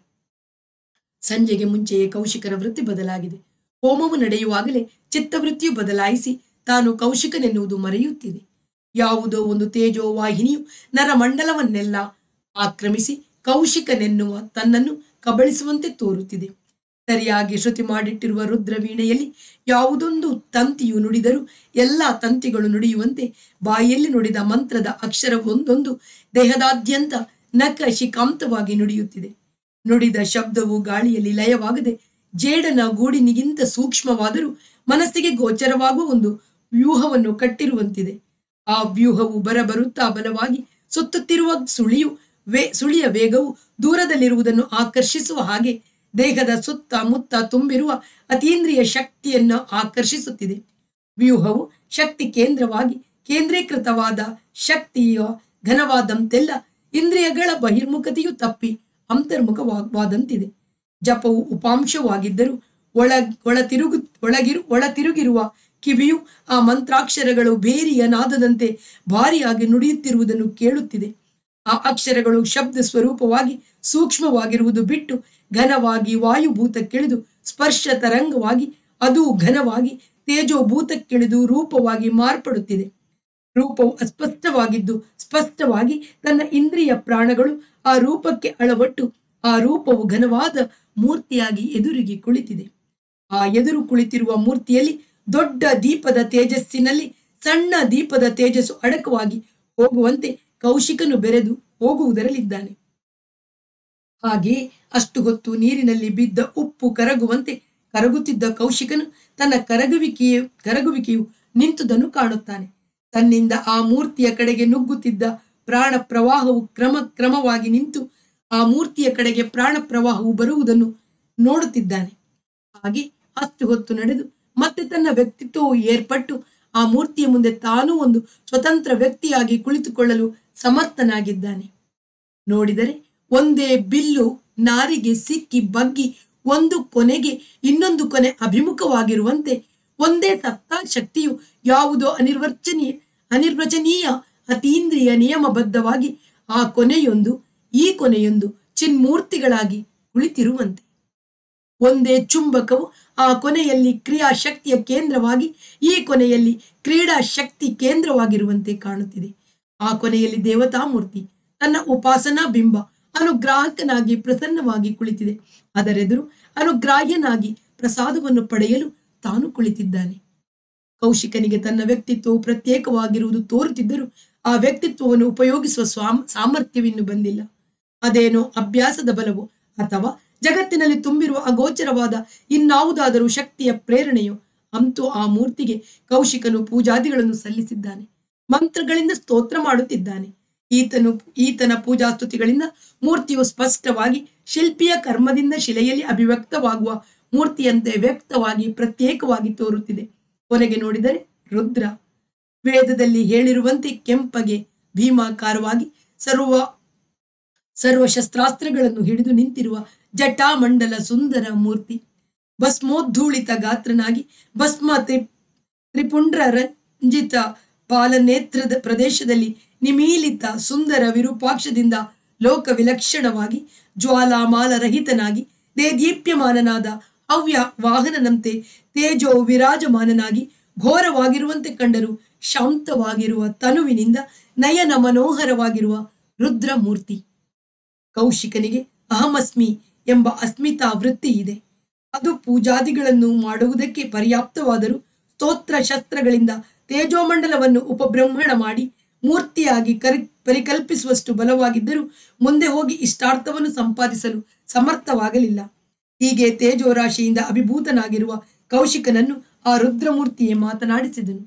ಸಂಜೆಗೆ ಮುಂಚೆಯೇ ಕೌಶಿಕನ ವೃತ್ತಿ ಬದಲಾಗಿದೆ ಹೋಮವು ನಡೆಯುವಾಗಲೇ ಚಿತ್ತವೃತ್ತಿಯು ಬದಲಾಯಿಸಿ ತಾನು ಕೌಶಿಕನೆನ್ನುವುದು ಮರೆಯುತ್ತಿದೆ ಯಾವುದೋ ಒಂದು ತೇಜೋ ವಾಹಿನಿಯು ನರಮಂಡಲವನ್ನೆಲ್ಲ ಆಕ್ರಮಿಸಿ ಕೌಶಿಕನೆನ್ನುವ ತನ್ನನ್ನು ಕಬಳಿಸುವಂತೆ ತೋರುತ್ತಿದೆ ಸರಿಯಾಗಿ ಶ್ರುತಿ ಮಾಡಿಟ್ಟಿರುವ ರುದ್ರವೀಣೆಯಲ್ಲಿ ಯಾವುದೊಂದು ತಂತಿಯು ನುಡಿದರೂ ಎಲ್ಲ ತಂತಿಗಳು ನುಡಿಯುವಂತೆ ಬಾಯಲ್ಲಿ ನುಡಿದ ಮಂತ್ರದ ಅಕ್ಷರ ಒಂದೊಂದು ದೇಹದಾದ್ಯಂತ ನಖಶಿಕಾಂತವಾಗಿ ನುಡಿಯುತ್ತಿದೆ ನುಡಿದ ಶಬ್ದವು ಗಾಳಿಯಲ್ಲಿ ಲಯವಾಗದೆ ಜೇಡನ ಗೂಡಿನಿಗಿಂತ ಸೂಕ್ಷ್ಮವಾದರೂ ಮನಸ್ಸಿಗೆ ಗೋಚರವಾಗುವ ಒಂದು ವ್ಯೂಹವನ್ನು ಕಟ್ಟಿರುವಂತಿದೆ ಆ ವ್ಯೂಹವು ಬರಬರುತ್ತಾ ಬಲವಾಗಿ ಸುತ್ತುತ್ತಿರುವ ಸುಳಿಯು ವೇ ಸುಳಿಯ ವೇಗವು ದೂರದಲ್ಲಿರುವುದನ್ನು ಆಕರ್ಷಿಸುವ ಹಾಗೆ ದೇಹದ ಸುತ್ತ ಮುತ್ತ ತುಂಬಿರುವ ಅತೀಂದ್ರಿಯ ಶಕ್ತಿಯನ್ನು ಆಕರ್ಷಿಸುತ್ತಿದೆ ವ್ಯೂಹವು ಶಕ್ತಿ ಕೇಂದ್ರವಾಗಿ ಕೇಂದ್ರೀಕೃತವಾದ ಶಕ್ತಿಯ ಘನವಾದಂತೆಲ್ಲ ಇಂದ್ರಿಯಗಳ ಬಹಿರ್ಮುಖತೆಯು ತಪ್ಪಿ ಅಂತರ್ಮುಖವಾದಂತಿದೆ ಜಪವು ಉಪಾಂಶವಾಗಿದ್ದರೂ ಒಳ ಒಳ ತಿರುಗು ಒಳಗಿರು ಒಳ ತಿರುಗಿರುವ ಕಿವಿಯು ಆ ಮಂತ್ರಾಕ್ಷರಗಳು ಬೇರಿಯ ನಾದದಂತೆ ಭಾರಿಯಾಗಿ ನುಡಿಯುತ್ತಿರುವುದನ್ನು ಕೇಳುತ್ತಿದೆ ಆ ಅಕ್ಷರಗಳು ಶಬ್ದ ಸ್ವರೂಪವಾಗಿ ಸೂಕ್ಷ್ಮವಾಗಿರುವುದು ಬಿಟ್ಟು ಘನವಾಗಿ ವಾಯುಭೂತಕ್ಕಿಳಿದು ಸ್ಪರ್ಶ ತರಂಗವಾಗಿ ಅದು ಘನವಾಗಿ ತೇಜೋಭೂತಕ್ಕಿಳಿದು ರೂಪವಾಗಿ ಮಾರ್ಪಡುತ್ತಿದೆ ರೂಪವು ಅಸ್ಪಷ್ಟವಾಗಿದ್ದು ಸ್ಪಷ್ಟವಾಗಿ ತನ್ನ ಇಂದ್ರಿಯ ಪ್ರಾಣಗಳು ಆ ರೂಪಕ್ಕೆ ಅಳವಟ್ಟು ಆ ರೂಪವು ಘನವಾದ ಮೂರ್ತಿಯಾಗಿ ಎದುರಿಗೆ ಕುಳಿತಿದೆ ಆ ಎದುರು ಕುಳಿತಿರುವ ಮೂರ್ತಿಯಲ್ಲಿ ದೊಡ್ಡ ದೀಪದ ತೇಜಸ್ಸಿನಲ್ಲಿ ಸಣ್ಣ ದೀಪದ ತೇಜಸ್ಸು ಅಡಕವಾಗಿ ಹೋಗುವಂತೆ ಕೌಶಿಕನು ಬೆರೆದು ಹೋಗುವುದರಲ್ಲಿದ್ದಾನೆ ಹಾಗೆಯೇ ಅಷ್ಟು ಹೊತ್ತು ನೀರಿನಲ್ಲಿ ಬಿದ್ದ ಉಪ್ಪು ಕರಗುವಂತೆ ಕರಗುತ್ತಿದ್ದ ಕೌಶಿಕನು ತನ್ನ ಕರಗುವಿಕೆಯು ಕರಗುವಿಕೆಯು ನಿಂತುದನ್ನು ಕಾಣುತ್ತಾನೆ ತನ್ನಿಂದ ಆ ಮೂರ್ತಿಯ ಕಡೆಗೆ ನುಗ್ಗುತ್ತಿದ್ದ ಪ್ರಾಣ ಪ್ರವಾಹವು ಕ್ರಮ ಕ್ರಮವಾಗಿ ನಿಂತು ಆ ಮೂರ್ತಿಯ ಕಡೆಗೆ ಪ್ರಾಣ ಪ್ರವಾಹವು ಬರುವುದನ್ನು ನೋಡುತ್ತಿದ್ದಾನೆ ಹಾಗೆ ಅಷ್ಟು ಹೊತ್ತು ನಡೆದು ಮತ್ತೆ ತನ್ನ ವ್ಯಕ್ತಿತ್ವವು ಏರ್ಪಟ್ಟು ಆ ಮೂರ್ತಿಯ ಮುಂದೆ ತಾನೂ ಒಂದು ಸ್ವತಂತ್ರ ವ್ಯಕ್ತಿಯಾಗಿ ಕುಳಿತುಕೊಳ್ಳಲು ಸಮರ್ಥನಾಗಿದ್ದಾನೆ ನೋಡಿದರೆ ಒಂದೇ ಬಿಲ್ಲು ನಾರಿಗೆ ಸಿಕ್ಕಿ ಬಗ್ಗಿ ಒಂದು ಕೊನೆಗೆ ಇನ್ನೊಂದು ಕೊನೆ ಅಭಿಮುಖವಾಗಿರುವಂತೆ ಒಂದೇ ಸತ್ತಾ ಶಕ್ತಿಯು ಯಾವುದೋ ಅನಿರ್ವಚನೀಯ ಅನಿರ್ವಚನೀಯ ಅತೀಂದ್ರಿಯ ನಿಯಮಬದ್ಧವಾಗಿ ಆ ಕೊನೆಯೊಂದು ಈ ಕೊನೆಯೊಂದು ಚಿನ್ಮೂರ್ತಿಗಳಾಗಿ ಕುಳಿತಿರುವಂತೆ ಒಂದೇ ಚುಂಬಕವು ಆ ಕೊನೆಯಲ್ಲಿ ಕ್ರಿಯಾಶಕ್ತಿಯ ಕೇಂದ್ರವಾಗಿ ಈ ಕೊನೆಯಲ್ಲಿ ಕ್ರೀಡಾ ಶಕ್ತಿ ಕೇಂದ್ರವಾಗಿರುವಂತೆ ಕಾಣುತ್ತಿದೆ ಆ ಕೊನೆಯಲ್ಲಿ ದೇವತಾಮೂರ್ತಿ ತನ್ನ ಉಪಾಸನಾ ಬಿಂಬ ಅನುಗ್ರಾಹಕನಾಗಿ ಪ್ರಸನ್ನವಾಗಿ ಕುಳಿತಿದೆ ಅದರೆದುರು ಅನುಗ್ರಾಹ್ಯನಾಗಿ ಪ್ರಸಾದವನ್ನು ಪಡೆಯಲು ತಾನು ಕುಳಿತಿದ್ದಾನೆ ಕೌಶಿಕನಿಗೆ ತನ್ನ ವ್ಯಕ್ತಿತ್ವವು ಪ್ರತ್ಯೇಕವಾಗಿರುವುದು ತೋರುತ್ತಿದ್ದರೂ ಆ ವ್ಯಕ್ತಿತ್ವವನ್ನು ಉಪಯೋಗಿಸುವ ಸ್ವಾಮ್ ಸಾಮರ್ಥ್ಯವಿನ್ನು ಬಂದಿಲ್ಲ ಅದೇನೋ ಅಭ್ಯಾಸದ ಬಲವೋ ಅಥವಾ ಜಗತ್ತಿನಲ್ಲಿ ತುಂಬಿರುವ ಅಗೋಚರವಾದ ಇನ್ನಾವುದಾದರೂ ಶಕ್ತಿಯ ಪ್ರೇರಣೆಯೋ ಅಂತೂ ಆ ಮೂರ್ತಿಗೆ ಕೌಶಿಕನು ಪೂಜಾದಿಗಳನ್ನು ಸಲ್ಲಿಸಿದ್ದಾನೆ ಮಂತ್ರಗಳಿಂದ ಸ್ತೋತ್ರ ಮಾಡುತ್ತಿದ್ದಾನೆ ಈತನು ಈತನ ಪೂಜಾ ಸ್ತುತಿಗಳಿಂದ ಮೂರ್ತಿಯು ಸ್ಪಷ್ಟವಾಗಿ ಶಿಲ್ಪಿಯ ಕರ್ಮದಿಂದ ಶಿಲೆಯಲ್ಲಿ ಅಭಿವ್ಯಕ್ತವಾಗುವ ಮೂರ್ತಿಯಂತೆ ವ್ಯಕ್ತವಾಗಿ ಪ್ರತ್ಯೇಕವಾಗಿ ತೋರುತ್ತಿದೆ ಕೊನೆಗೆ ನೋಡಿದರೆ ರುದ್ರ ವೇದದಲ್ಲಿ ಹೇಳಿರುವಂತೆ ಕೆಂಪಗೆ ಭೀಮಾಕಾರವಾಗಿ ಸರ್ವ ಸರ್ವ ಶಸ್ತ್ರಾಸ್ತ್ರಗಳನ್ನು ಹಿಡಿದು ನಿಂತಿರುವ ಜಟಾಮಂಡಲ ಸುಂದರ ಮೂರ್ತಿ ಭಸ್ಮೋದ್ಧೂಳಿತ ಗಾತ್ರನಾಗಿ ಭಸ್ಮ ತ್ರಿ ತ್ರಿಪುಂಡ್ರ ರಂಜಿತ ಪಾಲನೇತ್ರದ ಪ್ರದೇಶದಲ್ಲಿ ನಿಮೀಲಿತ ಸುಂದರ ವಿರೂಪಾಕ್ಷದಿಂದ ಲೋಕ ವಿಲಕ್ಷಣವಾಗಿ ಜ್ವಾಲಾಮಾಲರಹಿತನಾಗಿ ದೇದೀಪ್ಯಮಾನನಾದ ಹವ್ಯ ವಾಹನನಂತೆ ತೇಜೋ ವಿರಾಜಮಾನನಾಗಿ ಘೋರವಾಗಿರುವಂತೆ ಕಂಡರೂ ಶಾಂತವಾಗಿರುವ ತನುವಿನಿಂದ ನಯನ ಮನೋಹರವಾಗಿರುವ ರುದ್ರಮೂರ್ತಿ ಕೌಶಿಕನಿಗೆ ಅಹಮಸ್ಮಿ ಎಂಬ ಅಸ್ಮಿತಾ ವೃತ್ತಿ ಇದೆ ಅದು ಪೂಜಾದಿಗಳನ್ನು ಮಾಡುವುದಕ್ಕೆ ಪರ್ಯಾಪ್ತವಾದರೂ ಸ್ತೋತ್ರ ಶಸ್ತ್ರಗಳಿಂದ ತೇಜೋಮಂಡಲವನ್ನು ಉಪಬ್ರಹ್ಮಣ ಮಾಡಿ ಮೂರ್ತಿಯಾಗಿ ಕರಿ ಪರಿಕಲ್ಪಿಸುವಷ್ಟು ಬಲವಾಗಿದ್ದರೂ ಮುಂದೆ ಹೋಗಿ ಇಷ್ಟಾರ್ಥವನ್ನು ಸಂಪಾದಿಸಲು ಸಮರ್ಥವಾಗಲಿಲ್ಲ ಹೀಗೆ ತೇಜೋರಾಶಿಯಿಂದ ಅಭಿಭೂತನಾಗಿರುವ ಕೌಶಿಕನನ್ನು ಆ ರುದ್ರಮೂರ್ತಿಯೇ ಮಾತನಾಡಿಸಿದನು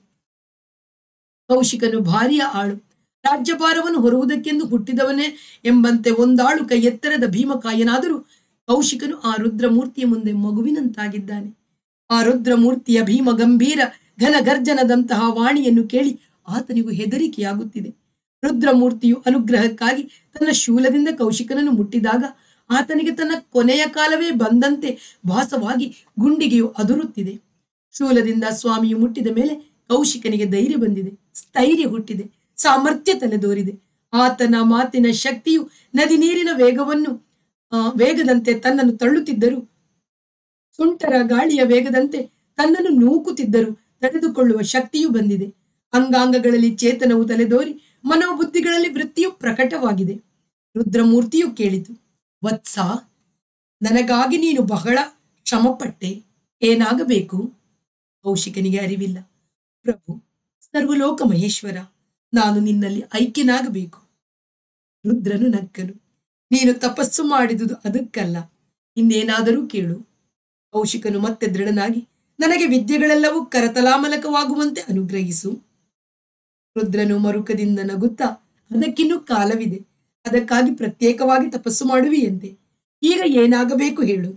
ಕೌಶಿಕನು ಭಾರಿಯ ಆಳು ರಾಜ್ಯಭಾರವನ್ನು ಹೊರುವುದಕ್ಕೆಂದು ಹುಟ್ಟಿದವನೇ ಎಂಬಂತೆ ಒಂದಾಳು ಕೈ ಎತ್ತರದ ಭೀಮಕಾಯನಾದರೂ ಕೌಶಿಕನು ಆ ರುದ್ರಮೂರ್ತಿಯ ಮುಂದೆ ಮಗುವಿನಂತಾಗಿದ್ದಾನೆ ಆ ರುದ್ರಮೂರ್ತಿಯ ಭೀಮ ಗಂಭೀರ ಘನ ಗರ್ಜನದಂತಹ ವಾಣಿಯನ್ನು ಕೇಳಿ ಆತನಿಗೂ ಹೆದರಿಕೆಯಾಗುತ್ತಿದೆ ರುದ್ರಮೂರ್ತಿಯು ಅನುಗ್ರಹಕ್ಕಾಗಿ ತನ್ನ ಶೂಲದಿಂದ ಕೌಶಿಕನನ್ನು ಮುಟ್ಟಿದಾಗ ಆತನಿಗೆ ತನ್ನ ಕೊನೆಯ ಕಾಲವೇ ಬಂದಂತೆ ಭಾಸವಾಗಿ ಗುಂಡಿಗೆಯು ಅದುರುತ್ತಿದೆ ಶೂಲದಿಂದ ಸ್ವಾಮಿಯು ಮುಟ್ಟಿದ ಮೇಲೆ ಕೌಶಿಕನಿಗೆ ಧೈರ್ಯ ಬಂದಿದೆ ಸ್ಥೈರ್ಯ ಹುಟ್ಟಿದೆ ಸಾಮರ್ಥ್ಯ ತಲೆದೋರಿದೆ ಆತನ ಮಾತಿನ ಶಕ್ತಿಯು ನದಿ ನೀರಿನ ವೇಗವನ್ನು ಆ, ವೇಗದಂತೆ ತನ್ನನ್ನು ತಳ್ಳುತ್ತಿದ್ದರು ಸುಂಟರ ಗಾಳಿಯ ವೇಗದಂತೆ ತನ್ನನ್ನು ನೂಕುತ್ತಿದ್ದರು ತಡೆದುಕೊಳ್ಳುವ ಶಕ್ತಿಯೂ ಬಂದಿದೆ ಅಂಗಾಂಗಗಳಲ್ಲಿ ಚೇತನವು ತಲೆದೋರಿ ಮನೋಬುದ್ಧಿಗಳಲ್ಲಿ ವೃತ್ತಿಯು ಪ್ರಕಟವಾಗಿದೆ ರುದ್ರಮೂರ್ತಿಯು ಕೇಳಿತು ವತ್ಸ ನನಗಾಗಿ ನೀನು ಬಹಳ ಶ್ರಮಪಟ್ಟೆ ಏನಾಗಬೇಕು ಕೌಶಿಕನಿಗೆ ಅರಿವಿಲ್ಲ ಪ್ರಭು ಸರ್ವಲೋಕ ಮಹೇಶ್ವರ ನಾನು ನಿನ್ನಲ್ಲಿ ಐಕ್ಯನಾಗಬೇಕು ರುದ್ರನು ನಕ್ಕನು ನೀನು ತಪಸ್ಸು ಮಾಡಿದುದು ಅದಕ್ಕಲ್ಲ ಇನ್ನೇನಾದರೂ ಕೇಳು ಕೌಶಿಕನು ಮತ್ತೆ ದೃಢನಾಗಿ ನನಗೆ ವಿದ್ಯೆಗಳೆಲ್ಲವೂ ಕರತಲಾಮಲಕವಾಗುವಂತೆ ಅನುಗ್ರಹಿಸು ರುದ್ರನು ಮರುಕದಿಂದ ನಗುತ್ತಾ ಅದಕ್ಕಿನ್ನೂ ಕಾಲವಿದೆ ಅದಕ್ಕಾಗಿ ಪ್ರತ್ಯೇಕವಾಗಿ ತಪಸ್ಸು ಮಾಡುವಿಯಂತೆ ಈಗ ಏನಾಗಬೇಕು ಹೇಳು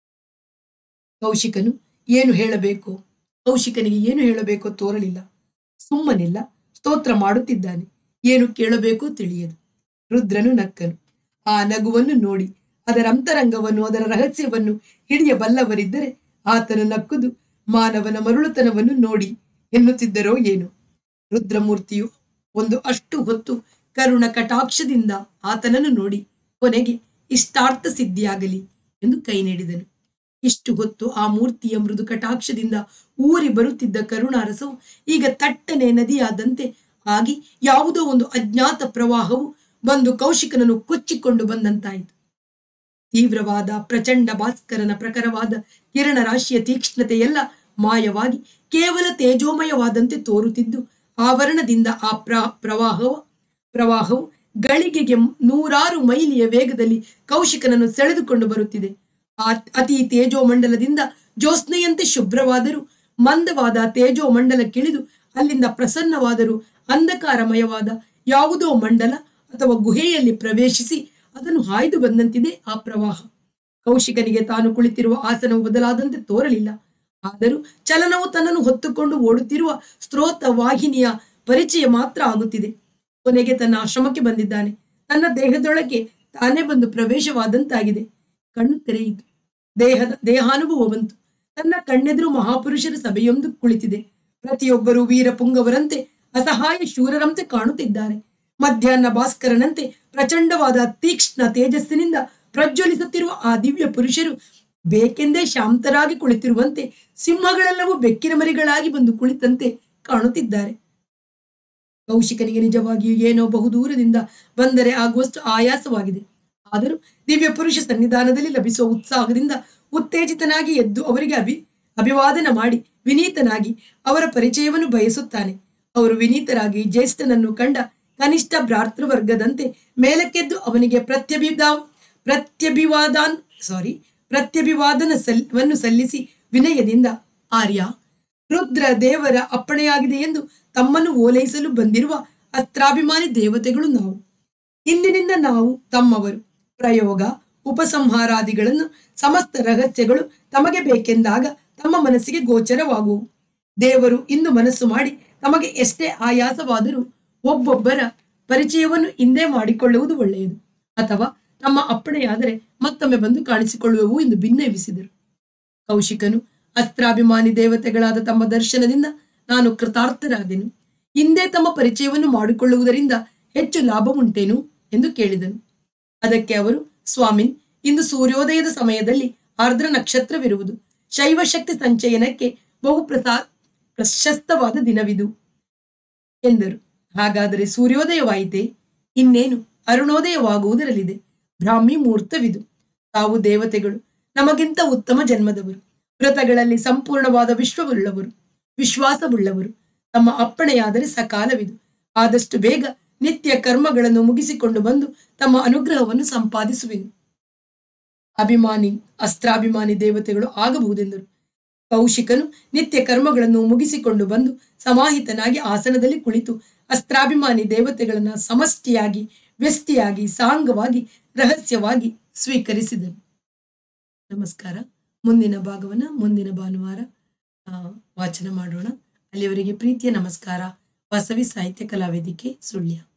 ಕೌಶಿಕನು ಏನು ಹೇಳಬೇಕು ಕೌಶಿಕನಿಗೆ ಏನು ಹೇಳಬೇಕೋ ತೋರಲಿಲ್ಲ ಸುಮ್ಮನಿಲ್ಲ ಸ್ತೋತ್ರ ಮಾಡುತ್ತಿದ್ದಾನೆ ಏನು ಕೇಳಬೇಕೋ ತಿಳಿಯದು ರುದ್ರನು ನಕ್ಕನು ಆ ನಗುವನ್ನು ನೋಡಿ ಅದರ ಅಂತರಂಗವನ್ನು ಅದರ ರಹಸ್ಯವನ್ನು ಹಿಡಿಯಬಲ್ಲವರಿದ್ದರೆ ಆತನು ನಕ್ಕುದು ಮಾನವನ ಮರುಳುತನವನ್ನು ನೋಡಿ ಎನ್ನುತ್ತಿದ್ದರೋ ಏನು ರುದ್ರಮೂರ್ತಿಯು ಒಂದು ಅಷ್ಟು ಹೊತ್ತು ಕರುಣ ಕಟಾಕ್ಷದಿಂದ ಆತನನ್ನು ನೋಡಿ ಕೊನೆಗೆ ಇಷ್ಟಾರ್ಥ ಸಿದ್ಧಿಯಾಗಲಿ ಎಂದು ಕೈ ನೀಡಿದನು ಇಷ್ಟು ಹೊತ್ತು ಆ ಮೂರ್ತಿಯ ಮೃದು ಕಟಾಕ್ಷದಿಂದ ಊರಿ ಬರುತ್ತಿದ್ದ ಕರುಣಾರಸವು ಈಗ ತಟ್ಟನೆ ನದಿಯಾದಂತೆ ಆಗಿ ಯಾವುದೋ ಒಂದು ಅಜ್ಞಾತ ಪ್ರವಾಹವು ಬಂದು ಕೌಶಿಕನನ್ನು ಕೊಚ್ಚಿಕೊಂಡು ಬಂದಂತಾಯಿತು ತೀವ್ರವಾದ ಪ್ರಚಂಡ ಭಾಸ್ಕರನ ಪ್ರಖರವಾದ ಕಿರಣ ರಾಶಿಯ ತೀಕ್ಷ್ಣತೆಯೆಲ್ಲ ಮಾಯವಾಗಿ ಕೇವಲ ತೇಜೋಮಯವಾದಂತೆ ತೋರುತ್ತಿದ್ದು ಆವರಣದಿಂದ ಆ ಪ್ರ ಪ್ರವಾಹವು ಪ್ರವಾಹವು ಗಳಿಗೆಗೆ ನೂರಾರು ಮೈಲಿಯ ವೇಗದಲ್ಲಿ ಕೌಶಿಕನನ್ನು ಸೆಳೆದುಕೊಂಡು ಬರುತ್ತಿದೆ ಆ ಅತಿ ತೇಜೋಮಂಡಲದಿಂದ ಜ್ಯೋತ್ಸ್ನೆಯಂತೆ ಶುಭ್ರವಾದರೂ ಮಂದವಾದ ತೇಜೋಮಂಡಲಕ್ಕಿಳಿದು ಅಲ್ಲಿಂದ ಪ್ರಸನ್ನವಾದರೂ ಅಂಧಕಾರಮಯವಾದ ಯಾವುದೋ ಮಂಡಲ ಅಥವಾ ಗುಹೆಯಲ್ಲಿ ಪ್ರವೇಶಿಸಿ ಅದನ್ನು ಹಾಯ್ದು ಬಂದಂತಿದೆ ಆ ಪ್ರವಾಹ ಕೌಶಿಕನಿಗೆ ತಾನು ಕುಳಿತಿರುವ ಆಸನವು ಬದಲಾದಂತೆ ತೋರಲಿಲ್ಲ ಆದರೂ ಚಲನವು ತನ್ನನ್ನು ಹೊತ್ತುಕೊಂಡು ಓಡುತ್ತಿರುವ ಸ್ತ್ರೋತ ವಾಹಿನಿಯ ಪರಿಚಯ ಮಾತ್ರ ಆಗುತ್ತಿದೆ ಕೊನೆಗೆ ತನ್ನ ಆಶ್ರಮಕ್ಕೆ ಬಂದಿದ್ದಾನೆ ತನ್ನ ದೇಹದೊಳಗೆ ತಾನೇ ಬಂದು ಪ್ರವೇಶವಾದಂತಾಗಿದೆ ಕಣ್ಣು ತೆರೆಯಿತು ದೇಹದ ದೇಹಾನುಭವ ಬಂತು ತನ್ನ ಕಣ್ಣೆದುರು ಮಹಾಪುರುಷರ ಸಭೆಯೊಂದು ಕುಳಿತಿದೆ ಪ್ರತಿಯೊಬ್ಬರು ವೀರ ಪುಂಗವರಂತೆ ಅಸಹಾಯ ಶೂರರಂತೆ ಕಾಣುತ್ತಿದ್ದಾರೆ ಮಧ್ಯಾಹ್ನ ಭಾಸ್ಕರನಂತೆ ಪ್ರಚಂಡವಾದ ತೀಕ್ಷ್ಣ ತೇಜಸ್ಸಿನಿಂದ ಪ್ರಜ್ವಲಿಸುತ್ತಿರುವ ಆ ದಿವ್ಯ ಪುರುಷರು ಬೇಕೆಂದೇ ಶಾಂತರಾಗಿ ಕುಳಿತಿರುವಂತೆ ಸಿಂಹಗಳೆಲ್ಲವೂ ಬೆಕ್ಕಿನ ಮರಿಗಳಾಗಿ ಬಂದು ಕುಳಿತಂತೆ ಕಾಣುತ್ತಿದ್ದಾರೆ ಕೌಶಿಕನಿಗೆ ನಿಜವಾಗಿಯೂ ಏನೋ ಬಹುದೂರದಿಂದ ಬಂದರೆ ಆಗುವಷ್ಟು ಆಯಾಸವಾಗಿದೆ ಆದರೂ ದಿವ್ಯ ಪುರುಷ ಸನ್ನಿಧಾನದಲ್ಲಿ ಲಭಿಸುವ ಉತ್ಸಾಹದಿಂದ ಉತ್ತೇಜಿತನಾಗಿ ಎದ್ದು ಅವರಿಗೆ ಅಭಿ ಅಭಿವಾದನ ಮಾಡಿ ವಿನೀತನಾಗಿ ಅವರ ಪರಿಚಯವನ್ನು ಬಯಸುತ್ತಾನೆ ಅವರು ವಿನೀತರಾಗಿ ಜ್ಯೇಷ್ಠನನ್ನು ಕಂಡ ಕನಿಷ್ಠ ಭ್ರಾತೃವರ್ಗದಂತೆ ಮೇಲಕ್ಕೆದ್ದು ಅವನಿಗೆ ಪ್ರತ್ಯಭಿದಾ ಪ್ರತ್ಯಭಿವಾದಾನ್ ಸಾರಿ ಪ್ರತ್ಯಭಿವಾದನ ಸಲ್ವನ್ನು ಸಲ್ಲಿಸಿ ವಿನಯದಿಂದ ಆರ್ಯ ರುದ್ರ ದೇವರ ಅಪ್ಪಣೆಯಾಗಿದೆ ಎಂದು ತಮ್ಮನ್ನು ಓಲೈಸಲು ಬಂದಿರುವ ಅಸ್ತ್ರಾಭಿಮಾನಿ ದೇವತೆಗಳು ನಾವು ಇಂದಿನಿಂದ ನಾವು ತಮ್ಮವರು ಪ್ರಯೋಗ ಉಪಸಂಹಾರಾದಿಗಳನ್ನು ಸಮಸ್ತ ರಹಸ್ಯಗಳು ತಮಗೆ ಬೇಕೆಂದಾಗ ತಮ್ಮ ಮನಸ್ಸಿಗೆ ಗೋಚರವಾಗುವು ದೇವರು ಇಂದು ಮನಸ್ಸು ಮಾಡಿ ತಮಗೆ ಎಷ್ಟೇ ಆಯಾಸವಾದರೂ ಒಬ್ಬೊಬ್ಬರ ಪರಿಚಯವನ್ನು ಇಂದೇ ಮಾಡಿಕೊಳ್ಳುವುದು ಒಳ್ಳೆಯದು ಅಥವಾ ತಮ್ಮ ಅಪ್ಪಣೆಯಾದರೆ ಮತ್ತೊಮ್ಮೆ ಬಂದು ಕಾಣಿಸಿಕೊಳ್ಳುವೆವು ಎಂದು ಭಿನ್ನವಿಸಿದರು ಕೌಶಿಕನು ಅಸ್ತ್ರಾಭಿಮಾನಿ ದೇವತೆಗಳಾದ ತಮ್ಮ ದರ್ಶನದಿಂದ ನಾನು ಕೃತಾರ್ಥರಾದೆನು ಹಿಂದೆ ತಮ್ಮ ಪರಿಚಯವನ್ನು ಮಾಡಿಕೊಳ್ಳುವುದರಿಂದ ಹೆಚ್ಚು ಲಾಭ ಉಂಟೇನು ಎಂದು ಕೇಳಿದನು ಅದಕ್ಕೆ ಅವರು ಸ್ವಾಮಿ ಇಂದು ಸೂರ್ಯೋದಯದ ಸಮಯದಲ್ಲಿ ಆರ್ದ್ರ ನಕ್ಷತ್ರವಿರುವುದು ಶೈವ ಶಕ್ತಿ ಸಂಚಯನಕ್ಕೆ ಬಹು ಪ್ರಸಾ ಪ್ರಶಸ್ತವಾದ ದಿನವಿದು ಎಂದರು ಹಾಗಾದರೆ ಸೂರ್ಯೋದಯವಾಯಿತೆ ಇನ್ನೇನು ಅರುಣೋದಯವಾಗುವುದರಲ್ಲಿದೆ ಬ್ರಾಹ್ಮಿ ಮುಹೂರ್ತವಿದು ತಾವು ದೇವತೆಗಳು ನಮಗಿಂತ ಉತ್ತಮ ಜನ್ಮದವರು ವ್ರತಗಳಲ್ಲಿ ಸಂಪೂರ್ಣವಾದ ವಿಶ್ವವುಳ್ಳವರು ವಿಶ್ವಾಸವುಳ್ಳವರು ತಮ್ಮ ಅಪ್ಪಣೆಯಾದರೆ ಸಕಾಲವಿದು ಆದಷ್ಟು ಬೇಗ ನಿತ್ಯ ಕರ್ಮಗಳನ್ನು ಮುಗಿಸಿಕೊಂಡು ಬಂದು ತಮ್ಮ ಅನುಗ್ರಹವನ್ನು ಸಂಪಾದಿಸುವೆನು ಅಭಿಮಾನಿ ಅಸ್ತ್ರಾಭಿಮಾನಿ ದೇವತೆಗಳು ಆಗಬಹುದೆಂದರು ಕೌಶಿಕನು ನಿತ್ಯ ಕರ್ಮಗಳನ್ನು ಮುಗಿಸಿಕೊಂಡು ಬಂದು ಸಮಾಹಿತನಾಗಿ ಆಸನದಲ್ಲಿ ಕುಳಿತು ಅಸ್ತ್ರಾಭಿಮಾನಿ ದೇವತೆಗಳನ್ನ ಸಮಷ್ಟಿಯಾಗಿ ವ್ಯಸ್ತಿಯಾಗಿ ಸಾಂಗವಾಗಿ ರಹಸ್ಯವಾಗಿ ಸ್ವೀಕರಿಸಿದನು ನಮಸ್ಕಾರ ಮುಂದಿನ ಭಾಗವನ್ನ ಮುಂದಿನ ಭಾನುವಾರ ಆ, ವಾಚನ ಮಾಡೋಣ ಅಲ್ಲಿವರೆಗೆ ಪ್ರೀತಿಯ ನಮಸ್ಕಾರ ವಾಸವಿ ಸಾಹಿತ್ಯ ಕಲಾವೇದಿಕೆ ಸುಳ್ಯ